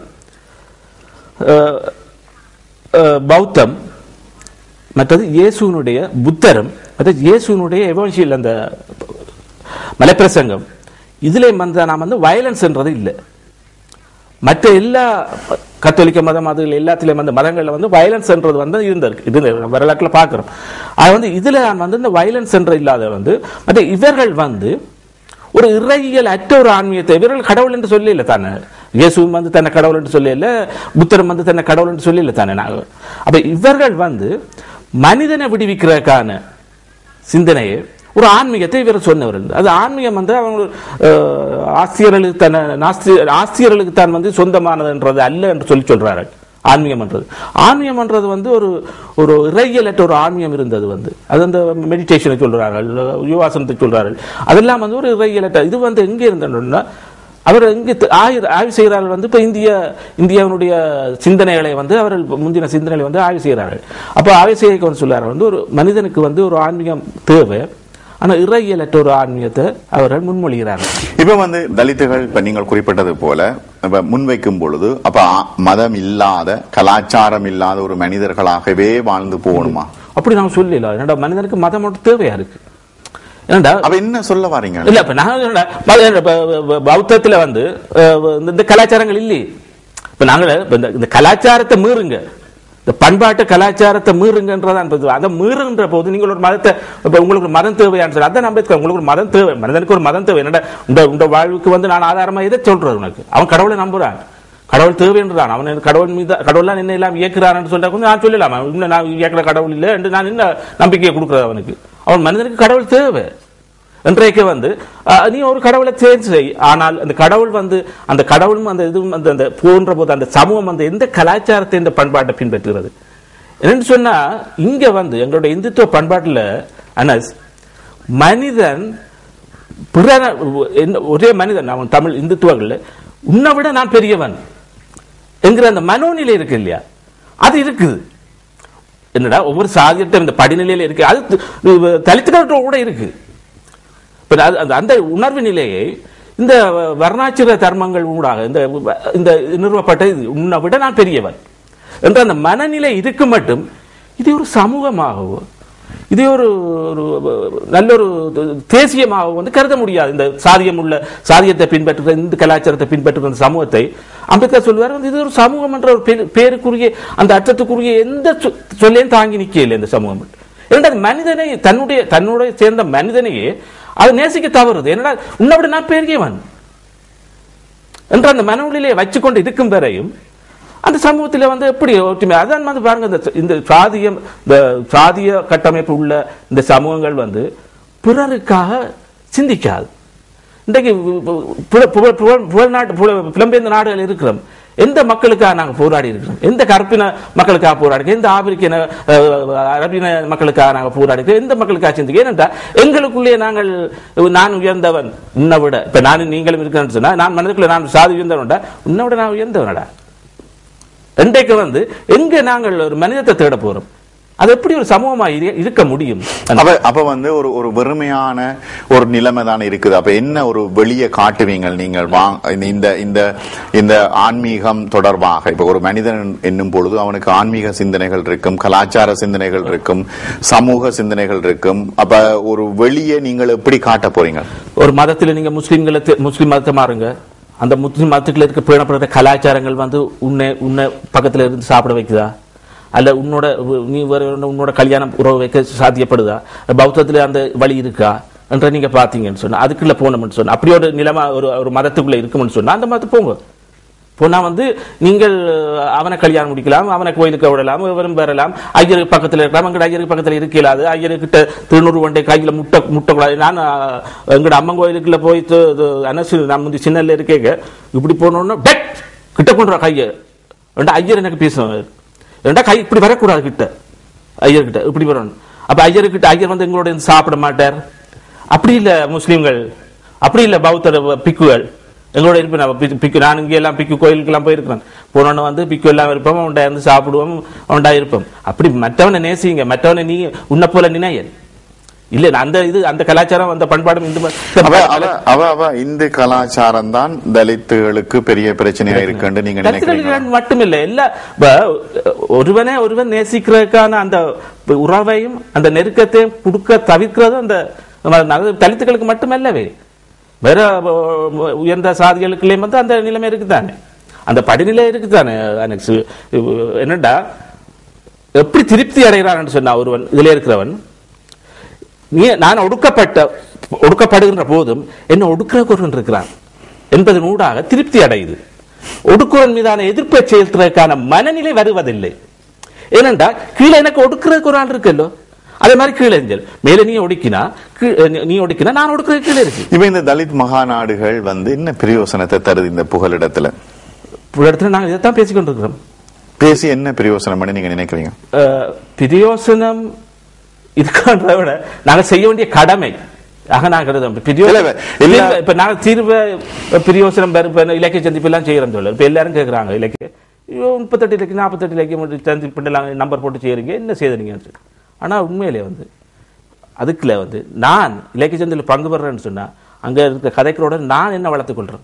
அஹ், அஹ், பௌத்தம் மற்றது இயேசுனுடைய புத்தரும் மற்றது இயேசுனுடைய எவன்ஷியல் அந்த மலைப்பிரசங்கம் இதிலே வந்து நாம் வந்து வயலன்ஸ்ன்றது இல்லை மற்ற எல்லா கத்தோலிக்க மதம் அது எல்லாத்திலையும் வந்து மதங்களில் வந்து வயலன்ஸ்ன்றது வந்து இருந்திருக்கு இருந்த வரலாற்றில் பார்க்குறோம் அது வந்து இதில் நான் வந்து இந்த வயலன்ஸ் என்ற இல்லாத வந்து மற்ற இவர்கள் வந்து ஒரு இறையியல் அற்ற ஒரு ஆன்மீகத்தை இவர்கள் கடவுள் என்று சொல்லி இல்லை தானே இயேசுவும் வந்து தன்னை கடவுள் என்று சொல்லி இல்லை புத்தரும் வந்து தன்னை கடவுள் என்று சொல்லி இல்லை தானே நாங்கள் அப்ப இவர்கள் வந்து மனிதனை விடுவிக்கிறதுக்கான சிந்தனையை ஒரு ஆன்மீகத்தை இவர் சொன்னவர்கள் அது ஆன்மீகம் வந்து அவங்க அஹ், ஆஸ்தியர்களுக்கு தன்னை நாஸ்தி ஆஸ்தியர்களுக்கு தான் வந்து சொந்தமானதுன்றது அல்ல என்று சொல்லி சொல்றார்கள் ஆன்மீகம் என்றது ஆன்மீகம் என்றது வந்து ஒரு ஒரு இறையியலற்ற ஒரு ஆன்மீகம் இருந்தது வந்து அது அந்த மெடிடேஷனை சொல்றார்கள் யோகாசனத்தை சொல்றார்கள் அதெல்லாம் வந்து ஒரு இறையியலற்ற இது வந்து எங்கே இருந்தோம்னா அவர் இங்கு த- ஆய்வு ஆய்வு செய்கிறார்கள் வந்து இப்போ இந்திய இந்தியாவினுடைய சிந்தனைகளை வந்து அவர்கள் முந்தின சிந்தனைகளை வந்து ஆய்வு செய்கிறார்கள் அப்போ ஆய்வு செய்ய வந்து சொல்றார்கள் வந்து ஒரு மனிதனுக்கு வந்து ஒரு ஆன்மீகம் தேவை ஆனால் இறையியலற்ற ஒரு ஆன்மீகத்தை அவர்கள் முன்மொழிகிறார்கள் இப்ப வந்து தலித்துகள் இப்ப நீங்கள் குறிப்பிட்டது போல இப்ப முன்வைக்கும் பொழுது அப்ப ஆ- மதம் இல்லாத கலாச்சாரம் இல்லாத ஒரு மனிதர்களாகவே வாழ்ந்து போகணுமா அப்படி நாம் சொல்லல என்னடா மனிதனுக்கு மதம் மட்டும் தேவையா இருக்கு ஏன்டா அப்ப என்ன சொல்ல வாரீங்க இல்ல இப்ப நான் என்னடா, மத- இப்ப ப- பௌத்தத்துல வந்து அஹ், இந்த- இந்த கலாச்சாரங்கள் இல்லையே இப்ப நாங்க இப்ப இந்த- இந்த கலாச்சாரத்தை மீறுங்க இந்த பண்பாட்டு கலாச்சாரத்தை மீறுங்கன்றதான் இப்ப இது. அதை மீறுன்ற போது நீங்கள் ஒரு மதத்தை இப்ப உங்களுக்கு ஒரு மதம் தேவையான்னு சொல்லி அதான் அம்பேத்கர் உங்களுக்கு ஒரு மதம் தேவை மனிதனுக்கு ஒரு மதம் தேவை என்னடா இந்த இந்த வாழ்வுக்கு வந்து நான் ஆதாரமா இதை சொல்றது உனக்கு அவன் கடவுளை நம்புறான் கடவுள் தேவைன்றான் அவன் எனக்கு கடவுள் மீது கடவுள்லாம் என்ன எல்லாம் இயக்குறான்னு சொல்லிட்டா கொஞ்சம் நான் சொல்லலாமா இன்னும் நான் இயக்குற கடவுள் இல்லை என்று நான் என்ன நம்பிக்கையை கொடுக்குறது அவனுக்கு அவன் மனிதனுக்கு கடவுள் தேவை இன்றைக்கு வந்து அஹ், நீ ஒரு கடவுளை தேர்வு செய் ஆனால் அந்த கடவுள் வந்து அந்த கடவுளும் அந்த இதுவும் அந்த அந்த போன்ற போது அந்த சமூகம் அந்த எந்த கலாச்சாரத்தை இந்த பண்பாட்டை பின்பற்றுகிறது என்னன்னு சொன்னா இங்க வந்து எங்களுடைய இந்துத்துவ பண்பாட்டுல அனஸ் மனிதன் பிற என்ன- ஒரே மனிதன் அவன் தமிழ் இந்துத்துவங்கள்ல உன்னை விட நான் பெரியவன் என்கிற அந்த மனோநிலை இருக்கு இல்லையா அது இருக்குது என்னடா ஒவ்வொரு சாதியத்தை இந்த படிநிலையில இருக்கு அது தலித்துக்கிட்ட கூட இருக்கு இப்ப அது- அந்த- அந்த உணர்வு நிலையை இந்த வர்ணாச்சிர தர்மங்கள் ஊடாக இந்த இந்த நிறுவப்பட்ட இது உன்னை விட நான் பெரியவன் என்ற அந்த மனநிலை இருக்கு மட்டும் இது ஒரு சமூகமாகவோ இது ஒரு ஒரு நல்ல ஒரு தேசியமாக வந்து கருத முடியாது இந்த சாதியம் உள்ள சாதியத்தை பின்பற்றுகிற இந்த கலாச்சாரத்தை பின்பற்றுகிற அந்த சமூகத்தை அம்பேத்கர் சொல்வார் வந்து இது ஒரு சமூகம் என்ற ஒரு பேரு- பேருக்குரிய அந்த அர்த்தத்துக்குரிய எந்த சொ- சொல்லையும் தாங்கி நிக்கல இந்த சமூகம் இரண்டாவது மனிதனை தன்னுடைய தன்னுடைய சேர்ந்த மனிதனையே அது நேசிக்க தவறுது என்னடா உன்னை விட நான் பெரியவன் என்ற அந்த மனநிலையை வச்சுக்கொண்டு இருக்கும் வரையும் அந்த சமூகத்தில் வந்து எப்படி ஒற்றுமை அதான் வந்து பாருங்க இந்த இந்த சாதியம் இந்த சாதிய கட்டமைப்பு உள்ள இந்த சமூகங்கள் வந்து பிறருக்காக சிந்திக்காது இன்றைக்கு புல- புல- புல- புலநாட்டு புல- புலம்பெயர்ந்த நாடுகள் இருக்கிறோம் எந்த மக்களுக்காக நாங்கள் போராடி இருக்கிறோம் எந்த கற்பின மக்களுக்காக போராடி எந்த ஆப்பிரிக்க அரபின மக்களுக்காக நாங்கள் போராடி இருக்கிறோம் எந்த மக்களுக்காக சிந்திக்க ஏனென்றால் எங்களுக்குள்ளே நாங்கள் நான் உயர்ந்தவன் உன்னை விட இப்ப நானும் நீங்களும் இருக்கிறேன்னு சொன்னா நான் மனதுக்குள்ள நான் சாதி உயர்ந்தவன்டா உன்னை விட நான் உயர்ந்தவனடா இன்றைக்கு வந்து எங்க நாங்கள் ஒரு மனிதத்தை தேட போறோம் அது எப்படி ஒரு சமூகமா இரு- இருக்க முடியும் அப்ப அப்ப வந்து ஒரு ஒரு வெறுமையான ஒரு நிலைமை தான் இருக்குது அப்ப என்ன ஒரு வெளியே காட்டுவீங்க நீங்கள் வாங்க இந்த இந்த இந்த ஆன்மீகம் தொடர்பாக இப்ப ஒரு மனிதன் என்னும் பொழுது அவனுக்கு ஆன்மீக சிந்தனைகள் இருக்கும் கலாச்சார சிந்தனைகள் இருக்கும் சமூக சிந்தனைகள் இருக்கும் அப்ப ஒரு வெளியே நீங்கள் எப்படி காட்ட போறீங்க ஒரு மதத்துல நீங்க முஸ்லீம்களை தே- முஸ்லீம் மதத்தை மாறுங்க அந்த முஸ்லீம் மதத்துக்குள்ள இருக்க பேணப்படுற கலாச்சாரங்கள் வந்து உன்னை உன்னை பக்கத்துல இருந்து சாப்பிட வைக்குதா அல்ல உன்னோட உ- நீ வேற ஒண்ணு உன்னோட கல்யாணம் உறவு வைக்க சாத்தியப்படுதா பௌத்தத்துல அந்த வழி இருக்கா என்ற நீங்க பாத்தீங்கன்னு சொன்னா அதுக்குள்ள போனோம்னு சொன்னா அப்படி ஒரு நிலைமை ஒரு ஒரு மதத்துக்குள்ள இருக்கும்னு சொன்னா அந்த மதத்து போங்க போனா வந்து நீங்கள் அவனை கல்யாணம் முடிக்கலாம் அவனை கோயிலுக்கு விடலாம் இவரும் பெறலாம் ஐயருக்கு பக்கத்துல இருக்கலாம் எங்கட ஐயருக்கு பக்கத்துல இருக்கலாது ஐயர்கிட்ட திருநூறு வண்டை கையில முட்டை முட்டை கூடாது நான் அஹ், எங்கட அம்மன் கோயிலுக்குள்ள போய் து- து- அனசு நான் முந்தி சின்னல இருக்கேங்க இப்படி போனோம்னா டெட் கிட்ட கொண்டு வா கையை ரெண்டா ஐயர் எனக்கு பேசுவாங்க ரெண்டா கை இப்படி வரக்கூடாது கிட்ட ஐயர்கிட்ட இப்படி வரணும் அப்ப ஐயர்கிட்ட ஐயர் வந்து எங்களோட இருந்து சாப்பிட மாட்டார் அப்படி இல்ல முஸ்லிம்கள் அப்படி இல்ல பௌத்த பிக்குகள் எங்களோட இருப்பேன் நான் பிக்கு- பிக்கு நான் இங்கே எல்லாம் பிக்கு கோயிலுக்கெல்லாம் போயிருக்கிறேன் போனோன்னு வந்து பிக்கு எல்லாம் இருப்போம் அவன்கிட்ட இருந்து சாப்பிடுவோம் அவன்டா இருப்போம் அப்படி மற்றவனை நேசிங்க மற்றவனை நீ உன்னை போல நினையல் இல்ல அந்த இது அந்த கலாச்சாரம் அந்த பண்பாடும் இந்த ம- அவ அவ அவ அவ இந்து கலாச்சாரம் தான் தலித்துகளுக்கு பெரிய பிரச்சனையா இருக்குன்னு நீங்க நினைக்கிறீங்க கருத்துக்கள் மட்டுமில்லை எல்லா இப்ப, ஒருவனே ஒருவன் நேசிக்கிறதுக்கான அந்த உறவையும் அந்த நெருக்கத்தையும் கொடுக்க தவிர்க்கிறது அந்த நம்ம தலித்துகளுக்கு மட்டுமல்லவே வேற அஹ், உயர்ந்த சாதிகளுக்குள்ளேயும் வந்து அந்த நிலைமை இருக்குதானே அந்த படிநிலை இருக்குதானே அனெக்ஸ் என்னடா எப்படி திருப்தி அடைகிறான்னு சொன்னா ஒருவன் இதுல இருக்கிறவன் நீ நான் ஒடுக்கப்பட்ட ஒடுக்கப்படுகின்ற போதும் என்ன ஒடுக்கிறதுக்கு ஒருவன் இருக்கிறான் என்பதன் ஊடாக திருப்தி அடையுது ஒடுக்குவன் மீதான எதிர்ப்பை செலுத்துறதுக்கான மனநிலை வருவதில்லை ஏனென்றால் கீழே எனக்கு ஒடுக்கிறதுக்கு ஒரு ஆள் இருக்குல்லோ அதே மாதிரி கீழே எஞ்சல் மேலே நீ ஒடுக்கினா கீழ்- நீ- நீ ஒடுக்கினா நான் ஒடுக்கிறது கீழே இருக்கு இப்ப இந்த தலித் மகாநாடுகள் வந்து என்ன பிரயோசனத்தை தருது இந்த புகலிடத்துல ஒரு இடத்துல நாங்கள் இதைத்தான் பேசிக்கொண்டிருக்கிறோம் பேசி என்ன பிரயோசனம் நீங்க நினைக்கிறீங்க அஹ், பிரயோசனம் இருக்கான்றதை விட நாங்கள் செய்ய வேண்டிய கடமை ஆக நாங்கள் கருதுறோம். பிரயோசனம் இல்ல, இல்ல. இல்ல, இப்ப நாங்க தீர்வு பிரயோசனம் பெரு- இப்ப இலக்கிய சந்திப்பு எல்லாம் செய்யறோம் சொல்ல இப்ப எல்லாரும் கேக்குறாங்க இலக்கிய ஐயோ, முப்பத்தெட்டு இலக்கியம் நாற்பத்தெட்டு இலக்கியம் மட்டும் சந்திப்பு எல்லாம் நம்பர் போட்டு செய்யறீங்க என்ன செய்யறீங்கன்னு சொல்லி ஆனா உண்மையிலே வந்து அதுக்குள்ள வந்து நான் இலக்கிய சந்தில் பங்கு பெறேன்னு சொன்னா அங்க இருக்க கதைகளோட நான் என்ன வளர்த்துக் கொள்றேன்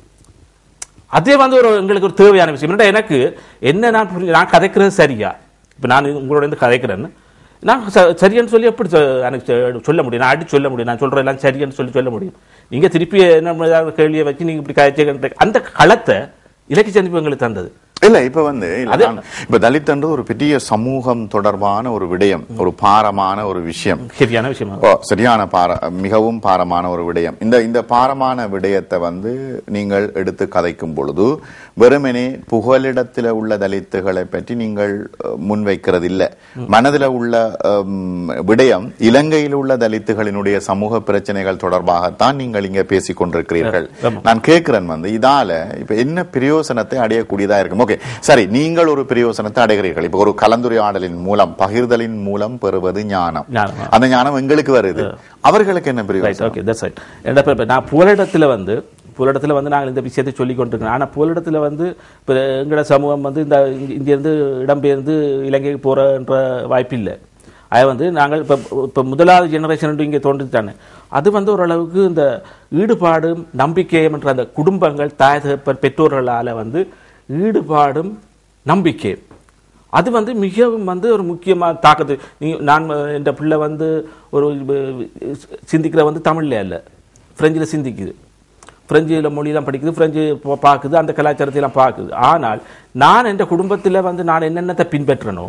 அதே வந்து ஒரு எங்களுக்கு ஒரு தேவையான விஷயம் என்னடா எனக்கு என்ன நான் புரிஞ்சு நான் கதைக்கிறது சரியா இப்ப நான் உங்களோட இருந்து கதைக்கிறேன்னு நான் ச- சரியான்னு சொல்லி எப்படி சொ- எனக்கு சொ- சொல்ல முடியும் நான் அடி சொல்ல முடியும் நான் சொல்ற எல்லாம் சரியான்னு சொல்லி சொல்ல முடியும் நீங்க திருப்பி என்ன ஏதாவது கேள்வியை வச்சு நீங்க இப்படி கதைச்ச அந்த களத்தை இலக்கிய சந்திப்பு எங்களுக்கு தந்தது இல்ல இப்ப வந்து இல்ல, அது- நான்- இப்ப தலித்ன்றது ஒரு பெரிய சமூகம் தொடர்பான ஒரு விடயம் ஒரு பாரமான ஒரு விஷயம் சரியான விஷயமா ஓ சரியான பார மிகவும் பாரமான ஒரு விடயம் இந்த இந்த பாரமான விடயத்தை வந்து நீங்கள் எடுத்து கதைக்கும் பொழுது வெறுமனே புகலிடத்தில் உள்ள தலித்துகளை பற்றி நீங்கள் அஹ், முன்வைக்கிறது இல்ல மனதில் உள்ள ஹம், விடயம் இலங்கையில் உள்ள தலித்துகளினுடைய சமூக பிரச்சனைகள் தொடர்பாகத்தான் நீங்கள் இங்க பேசிக் கொண்டிருக்கிறீர்கள் ஆமா. நான் கேட்கிறேன் வந்து இதால இப்ப என்ன பிரயோசனத்தை அடையக்கூடியதா இருக்கும் ஓகே சரி நீங்கள் ஒரு பிரயோசனத்தை அடைகிறீர்கள் இப்ப ஒரு கலந்துரையாடலின் மூலம் பகிர்தலின் மூலம் பெறுவது ஞானம் ஞானம். அந்த ஞானம் எங்களுக்கு வருது அவர்களுக்கு என்ன ரைட் பிரயோஜனம் ஓகே தட்ஸ் ரைட் என்ன இப்ப- இப்ப நான் புகலிடத்துல வந்து புகலிடத்துல வந்து நாங்கள் இந்த விஷயத்தை சொல்லி கொண்டிருக்கோம் ஆனா புகலிடத்துல வந்து இப்போ எங்களோட சமூகம் வந்து இந்த இங்க- இங்கிருந்து இடம்பெயர்ந்து இலங்கைக்கு போறன்ற வாய்ப்பு இல்லை அது வந்து நாங்கள் இப்போ இப்போ முதலாவது ஜெனரேஷன் இங்கே தோன்றித்தானே அது வந்து ஓரளவுக்கு இந்த ஈடுபாடும் நம்பிக்கையும் என்ற அந்த குடும்பங்கள் தாய் தகப்பன் பெற்றோர்களால் வந்து ஈடுபாடும் நம்பிக்கையும் அது வந்து மிகவும் வந்து ஒரு முக்கியமான தாக்கத்து நீ நான் என்ற பிள்ளை வந்து ஒரு சிந்திக்கிற வந்து தமிழ்ல இல்லை பிரெஞ்சில் சிந்திக்குது பிரெஞ்சில் மொழியெல்லாம் படிக்குது பிரெஞ்சு பா- பார்க்குது அந்த கலாச்சாரத்தையெல்லாம் பார்க்குது ஆனால் நான் என்ற குடும்பத்தில் வந்து நான் என்னென்னத்தை பின்பற்றனோ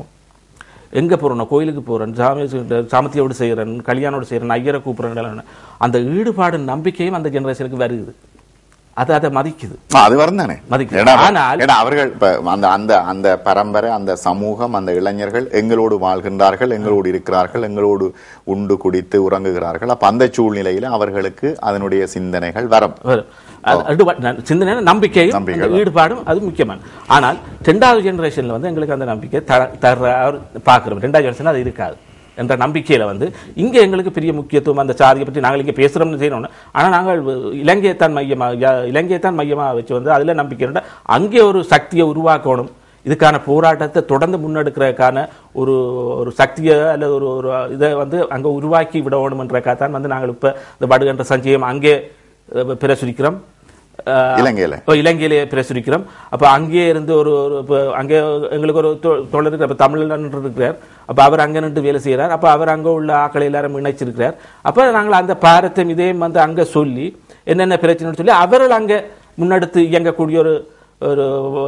எங்கே போகிறேன் கோயிலுக்கு போகிறேன் சாமி சாமத்தியோடு செய்கிறேன் கல்யாணோடு செய்கிறேன் ஐயரை கூப்பிட்றேன் அந்த ஈடுபாடு நம்பிக்கையும் அந்த ஜெனரேஷனுக்கு வருகுது அது அதை மதிக்குது ஆ, அது வரும் தானே மதிக்கும். ஏன்னா ஆனால்- ஏன்னா அவர்கள் இப்ப அந்த அந்த அந்த பரம்பரை அந்த சமூகம் அந்த இளைஞர்கள் எங்களோடு வாழ்கின்றார்கள் எங்களோடு இருக்கிறார்கள் எங்களோடு உண்டு குடித்து உறங்குகிறார்கள் அப்ப அந்த சூழ்நிலையில அவர்களுக்கு அதனுடைய சிந்தனைகள் வரும் வரும். அது ஈடுபாடு ந- சிந்தனை நம்பிக்கையும் நம்பிக்கை அந்த ஈடுபாடும் அது முக்கியமான ஆனால் ரெண்டாவது ஜெனரேஷன்ல வந்து எங்களுக்கு அந்த நம்பிக்கை தர தர பார்க்குறோம் ரெண்டாவது ஜெனரேஷன் அது இருக்காது என்ற நம்பிக்கையில வந்து இங்க எங்களுக்கு பெரிய முக்கியத்துவம் அந்த சாதியை பற்றி நாங்கள் இங்க பேசுறோம்னு செய்யணும் ஆனா நாங்கள் இலங்கையைத்தான் மையமா யா- இலங்கையைத்தான் மையமா வச்சு வந்து அதுல நம்பிக்கை உண்டு. அங்கே ஒரு சக்தியை உருவாக்கணும் இதுக்கான போராட்டத்தை தொடர்ந்து முன்னெடுக்கிறதுக்கான ஒரு ஒரு சக்தியை அல்லது ஒரு ஒரு இதை வந்து அங்க உருவாக்கி விடணும்ன்றக்காக தான் வந்து நாங்கள் இப்ப இந்த படுகன்ற சஞ்சயம் அங்கே அஹ், பிரசுரிக்கிறோம் அஹ், இலங்கையில இப்போ இலங்கையிலே பிரசுரிக்கிறோம் அப்போ அங்கேயே இருந்து ஒரு ஒரு இப்போ அங்கே எங்களுக்கு ஒரு தொ- தோழர் இருக்கிறார் இப்போ தமிழ்ல இருக்கிறார் அப்போ அவர் அங்கே நின்று வேலை செய்கிறார் அப்போ அவர் அங்கே உள்ள ஆக்களை எல்லாரும் இணைச்சிருக்கிறார் அப்போ நாங்கள் அந்த பாரத்தையும் இதையும் வந்து அங்கே சொல்லி என்னென்ன பிரச்சனைன்னு சொல்லி அவர்கள் அங்கே முன்னெடுத்து இயங்கக்கூடிய ஒரு ஒரு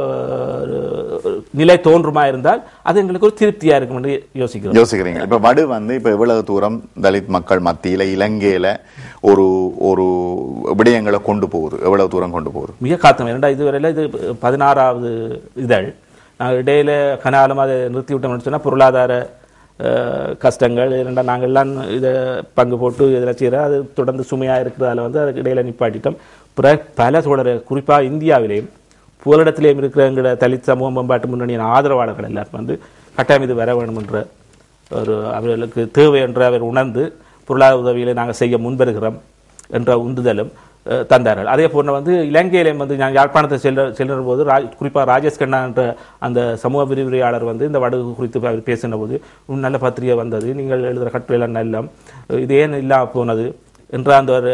ஒரு நிலை தோன்றுமா இருந்தால் அது எங்களுக்கு ஒரு திருப்தியா இருக்கும் என்று யோசிக்கிறோம் யோசிக்கிறீங்க இப்ப வடு வந்து இப்ப இவ்வளவு தூரம் தலித் மக்கள் மத்தியில இலங்கையில ஒரு ஒரு விடயங்களை கொண்டு போகுது எவ்வளவு தூரம் கொண்டு போகுது மிக காத்தம் இரண்டா இதுவரையில் இது பதினாறாவது இதழ் நாங்கள் இடையில கனாலம் அதை நிறுத்தி விட்டோம்னு சொன்னால் பொருளாதார அஹ், கஷ்டங்கள் இரண்டா நாங்கள் எல்லாம் இதை பங்கு போட்டு இதில் செய்கிற அது தொடர்ந்து சுமையாக இருக்கிறதால வந்து அதுக்கு இடையில நிப்பாட்டிட்டோம் பிற பல தொடர் குறிப்பாக இந்தியாவிலேயும் புகலிடத்திலேயும் இருக்கிற எங்களோட தலித் சமூக மேம்பாட்டு முன்னணியின் ஆதரவாளர்கள் எல்லாரும் வந்து கட்டாயம் இது வர வேண்டும் என்ற ஒரு அவர்களுக்கு தேவை என்று அவர் உணர்ந்து பொருளாதார உதவிகளை நாங்கள் செய்ய முன்வருகிறோம் என்ற உந்துதலும் அஹ், தந்தார்கள் அதே போல வந்து இலங்கையிலேயும் வந்து நான் யாழ்ப்பாணத்தை செல்ல செல்லுற போது ராஜ் குறிப்பாக ராஜேஷ் கண்ணா என்ற அந்த சமூக விரிவுரையாளர் வந்து இந்த வடகு குறித்து அவர் பேசின போது "உம், நல்ல பத்திரிகை வந்தது நீங்கள் எழுதுகிற கட்டுரையெல்லாம் நல்ல இது ஏன் இல்லாம போனது என்ற அந்த ஒரு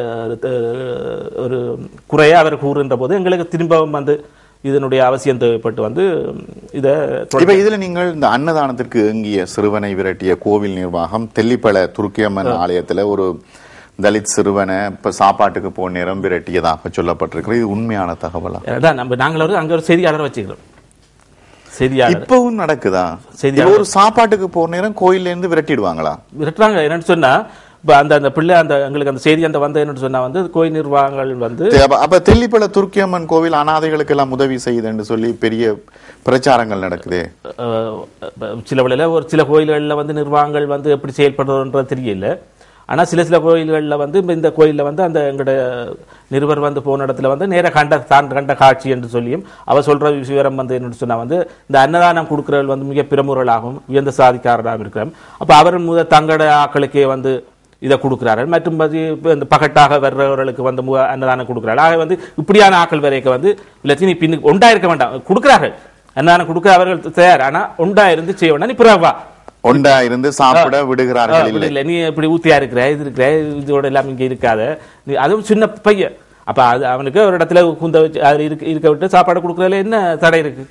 அஹ், ஒரு குறையை அவர் கூறுகின்ற போது எங்களுக்கு திரும்பவும் வந்து இதனுடைய அவசியம் தேவைப்பட்டு வந்து இதை இப்ப இதுல நீங்கள் இந்த அன்னதானத்திற்கு ஏங்கிய சிறுவனை விரட்டிய கோவில் நிர்வாகம் தெல்லிப்பள துருக்கியம்மன் ஆலயத்துல ஒரு தலித் சிறுவனை இப்ப சாப்பாட்டுக்கு போன நேரம் விரட்டியதாக சொல்லப்பட்டிருக்கிறது இது உண்மையான தகவலா அதான் நம்ம நாங்கள் ஒரு அங்க ஒரு செய்தியாளரை வச்சுக்கிறோம் செய்தியாளர் இப்பவும் நடக்குதா செய்தியாளர். இப்ப ஒரு சாப்பாட்டுக்கு போன நேரம் கோயில்ல இருந்து விரட்டிடுவாங்களா விரட்டுறாங்க என்னன்னு சொன்னா இப்ப அந்த அந்த பிள்ளை அந்த எங்களுக்கு அந்த செய்தி அந்த வந்த என்னன்னு சொன்னா வந்து கோயில் நிர்வாகங்கள் வந்து சரி, அப்ப- அப்ப தெல்லிப்பள துர்க்கியம்மன் கோவில் அனாதைகளுக்கு எல்லாம் உதவி செய்யுதுன்னு சொல்லி பெரிய பிரச்சாரங்கள் நடக்குதே அஹ், அஹ், சில வேளையில ஒரு சில கோயில்களில் வந்து நிர்வாகங்கள் வந்து எப்படி செயல்படுறதுன்றது தெரியல ஆனா சில சில கோயில்களில் வந்து இப்ப இந்த கோயில்ல வந்து அந்த எங்களுடைய நிருபர் வந்து போன இடத்துல வந்து நேர கண்ட தான் கண்ட காட்சி என்று சொல்லியும் அவ சொல்ற விவரம் வந்து என்னன்னு சொன்னா வந்து இந்த அன்னதானம் கொடுக்கிறவர்கள் வந்து மிக பிரமுகர்களாகவும் உயர்ந்த சாதிக்காரராகவும் இருக்கிறோம் அப்ப அவர் முத தங்களோட ஆக்களுக்கே வந்து இதை கொடுக்கிறார்கள் மற்றும் பதி- இப்ப இந்த பகட்டாக வர்றவர்களுக்கு வந்து மு- அன்னதானம் கொடுக்கிறார்கள் ஆக வந்து இப்படியான ஆக்கள் வரைக்கும் வந்து இல்லாட்டி நீ பின்னு ஒண்டா இருக்க வேண்டாம் கொடுக்கிறார்கள் அன்னதானம் கொடுக்க அவர்கள் தயார் ஆனா ஒண்டா இருந்து செய்ய வேண்டாம் நீ பிறவா ஒண்டா இருந்து சாப்பிட விடுகிறார்கள் இல்லை இல்ல நீ இப்படி ஊத்தியா இருக்கிற இது இருக்கிற இதோட எல்லாம் இங்க இருக்காத நீ அதுவும் சின்ன பையன் அப்ப அது அவனுக்கு ஒரு இடத்துல குந்த வச்சு அதுல இருக்க இருக்க விட்டு சாப்பாடு கொடுக்கறதுல என்ன தடை இருக்கு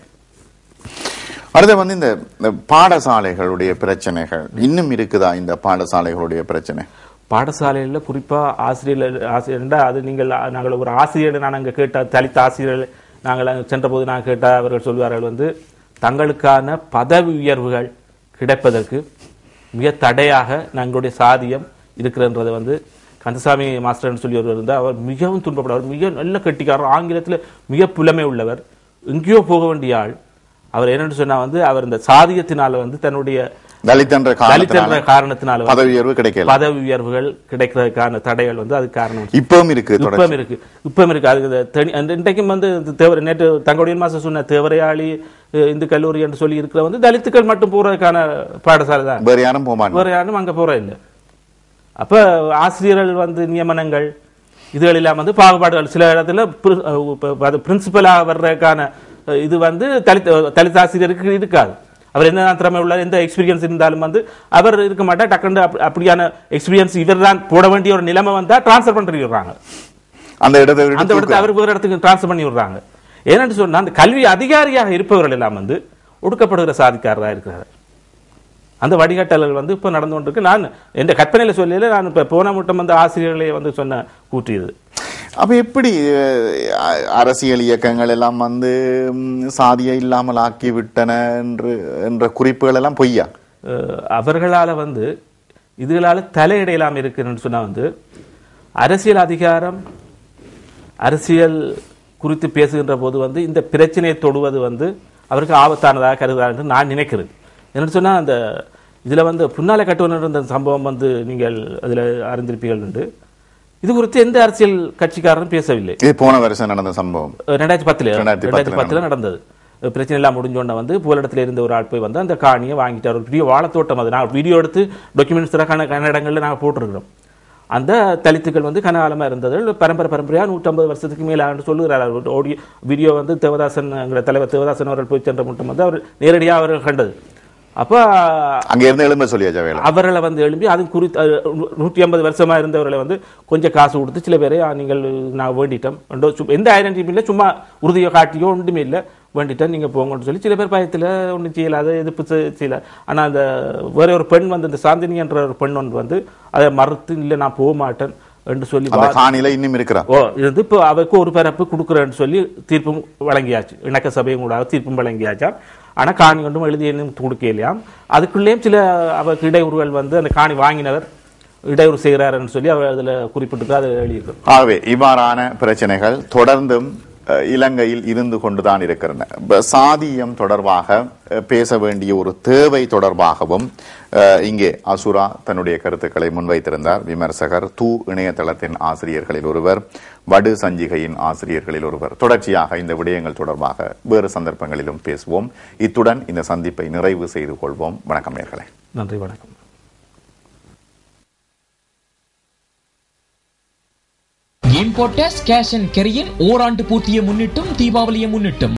அடுத்து வந்து இந்த இந்த பாடசாலைகளுடைய பிரச்சனைகள் இன்னும் இருக்குதா இந்த பாடசாலைகளுடைய பிரச்சனை பாடசாலையில குறிப்பா ஆசிரியர் ஆசிரியர்டா அது நீங்கள் நாங்கள் ஒரு ஆசிரியர் நான் அங்க கேட்ட தலித்த ஆசிரியர்கள் நாங்கள் அங்க சென்றபோது நான் கேட்ட அவர்கள் சொல்வார்கள் வந்து தங்களுக்கான பதவி உயர்வுகள் கிடைப்பதற்கு மிக தடையாக எங்களுடைய சாதியம் இருக்கிறன்றதை வந்து கந்தசாமி மாஸ்டர்னு சொல்லி ஒருவர் இருந்தார் அவர் மிகவும் துன்பப்படுவார் மிக நல்ல கெட்டிக்காரர் ஆங்கிலத்தில் மிக புலமை உள்ளவர் எங்கேயோ போக வேண்டிய ஆள் அவர் என்னன்னு சொன்னா வந்து அவர் இந்த சாதியத்தினால வந்து தன்னுடைய தலித் என்ற தலித் என்ற காரணத்தினால காரணத்தினால வந்து பதவி உயர்வு கிடைக்கல பதவி உயர்வுகள் கிடைக்கிறதுக்கான தடைகள் வந்து அது காரணம் இப்பவும் இருக்கு தொடர்ச்சி இப்பம் இருக்கு இப்பம் இருக்கு அதுக்கு இந்த தனி- அந்த இன்றைக்கும் வந்து இந்த தேவர நேற்று தங்களுடைய மாசம் சொன்ன தேவரையாளி அஹ், இந்து கல்லூரி என்று சொல்லி இருக்கிற வந்து தலித்துக்கள் மட்டும் போறதுக்கான பாடசாலை தான் வேற யாரும் போக மாட்டாங்க வேற யாரும் அங்க போற இல்லை அப்ப ஆசிரியர்கள் வந்து நியமனங்கள் இதுகள் இல்லாம வந்து பாகுபாடுகள் சில இடத்துல பிரி- அஹ், இப்ப அது பிரின்சிபலாக வர்றதுக்கான அஹ், இது வந்து தலித் தலித் ஆசிரியருக்கு இருக்காது அவர் என்ன திறமை உள்ள எந்த எக்ஸ்பீரியன்ஸ் இருந்தாலும் வந்து அவர் இருக்க மாட்டா டக்குன்னு அப்ப- அப்படியான எக்ஸ்பீரியன்ஸ் இவர் தான் போட வேண்டிய ஒரு நிலைமை வந்தா டிரான்ஸ்ஃபர் பண்ணி விடுறாங்க அந்த இடத்தை அந்த விட்டு இடத்தை அவர் வேறு இடத்துக்கு டிரான்ஸ்ஃபர் பண்ணி விடுறாங்க ஏன்னு சொன்னா அந்த கல்வி அதிகாரியாக இருப்பவர்கள் எல்லாம் வந்து ஒடுக்கப்படுகிற சாதிக்காரராக இருக்கிறார் அந்த வழிகாட்டல்கள் வந்து இப்போ நடந்து கொண்டிருக்கு நான் எந்த கற்பனையில் சொல்லல நான் இப்போ போன மட்டும் வந்து ஆசிரியர்களே வந்து சொன்ன கூற்று இது அப்ப எப்படி அஹ், அரசியல் இயக்கங்கள் எல்லாம் வந்து ம், சாதியை இல்லாமல் ஆக்கி விட்டன என்று என்ற குறிப்புகள் எல்லாம் பொய்யா அஹ், அவர்களால வந்து இதுகளால தலையிடையலாம் இருக்குன்னு சொன்னா வந்து அரசியல் அதிகாரம் அரசியல் குறித்து பேசுகின்ற போது வந்து இந்த பிரச்சனையை தொடுவது வந்து அவருக்கு ஆபத்தானதாக கருதுகிறார் என்று நான் நினைக்கிறேன் என்னன்னு சொன்னா அந்த இதுல வந்து புன்னால கட்டுவனர் இருந்த சம்பவம் வந்து நீங்கள் அதுல அறிந்திருப்பீர்கள் உண்டு இது குறித்து எந்த அரசியல் கட்சிக்காரரும் பேசவில்லை இது போன வருஷம் நடந்த சம்பவம் ரெண்டாயிரத்தி பத்துல ரெண்டாயிரத்தி ரெண்டாயிரத்தி பத்துல நடந்தது பிரச்சனை எல்லாம் முடிஞ்சோடனே வந்து புகலிடத்துல இருந்த ஒரு ஆள் போய் வந்து அந்த காணியை வாங்கிட்டார் ஒரு பெரிய வாழைத்தோட்டம் அது நான் வீடியோ எடுத்து டாக்குமெண்ட்ஸ் கன கன இடங்கள்ல நாங்கள் போட்டிருக்கிறோம் அந்த தலித்துக்கள் வந்து கனகாலமா இருந்தது பரம்பரை பரம்பரையா நூற்றம்பது வருஷத்துக்கு மேல ஆண்டு சொல்லுகிறார் அவர் ஆடியோ வீடியோ வந்து தேவதாசன் என்கிற தலைவர் தேவதாசன் அவர்கள் போய் சென்ற மட்டும் வந்து அவர் நேரடியாக அவர்கள் கண்டது அப்ப அங்க இருந்து எழும்ப சொல்லியாச்சா வேலை அவர்களை வந்து எழுப்பி அது குறித்து அஹ், நூ- நூற்றி ஐம்பது வருஷமா இருந்தவர்களை வந்து கொஞ்சம் காசு கொடுத்து சில பேரை "ஆ, நீங்கள் நான் வேண்டிட்டோம் ரெண்டோ சு- எந்த ஐடென்டிட்டி இல்லை சும்மா உறுதியோ காட்டியோ ஒன்றுமே இல்லை வேண்டிட்டேன் நீங்க போங்கன்னு சொல்லி சில பேர் பயத்துல ஒன்றும் செய்யலாத எதிர்ப்பு செ- செய்யல ஆனா அந்த வேற ஒரு பெண் வந்து இந்த சாந்தினி என்ற ஒரு பெண் ஒன்று வந்து அதை மறுத்து இல்லை நான் போக மாட்டேன் என்று சொல்லி அந்த வா- காணியில இன்னும் இருக்கிறான் ஓ இது வந்து இப்போ அவருக்கு ஒரு பிறப்பு கொடுக்குறேன்னு சொல்லி தீர்ப்பும் வழங்கியாச்சு இணக்க சபையும் கூட தீர்ப்பும் வழங்கியாச்சா ஆனா காணி ஒன்றும் எழுதி இன்னும் கொடுக்கலையாம் அதுக்குள்ளேயும் சில அவருக்கு இடையூறுகள் வந்து அந்த காணி வாங்கினவர் இடையூறு செய்கிறாருன்னு சொல்லி அவர் அதுல குறிப்பிட்டு அதை எழுதியிருக்கோம் ஆகவே இவ்வாறான பிரச்சனைகள் தொடர்ந்தும் அஹ், இலங்கையில் இருந்து கொண்டுதான் இருக்கின்றன இப்ப சாதியம் தொடர்பாக அஹ், பேச வேண்டிய ஒரு தேவை தொடர்பாகவும் அஹ், இங்கே அசுரா தன்னுடைய கருத்துக்களை முன்வைத்திருந்தார் விமர்சகர் தூ இணையதளத்தின் ஆசிரியர்களில் ஒருவர் வடு சஞ்சிகையின் ஆசிரியர்களில் ஒருவர் தொடர்ச்சியாக இந்த விடயங்கள் தொடர்பாக வேறு சந்தர்ப்பங்களிலும் பேசுவோம் இத்துடன் இந்த சந்திப்பை நிறைவு செய்து கொள்வோம் வணக்கம் நேர்களே நன்றி வணக்கம் இம்போர்ட்டர்ஸ் கேஷ் அண்ட் கெரியின் ஓராண்டு பூர்த்தியை முன்னிட்டும் தீபாவளியை முன்னிட்டும்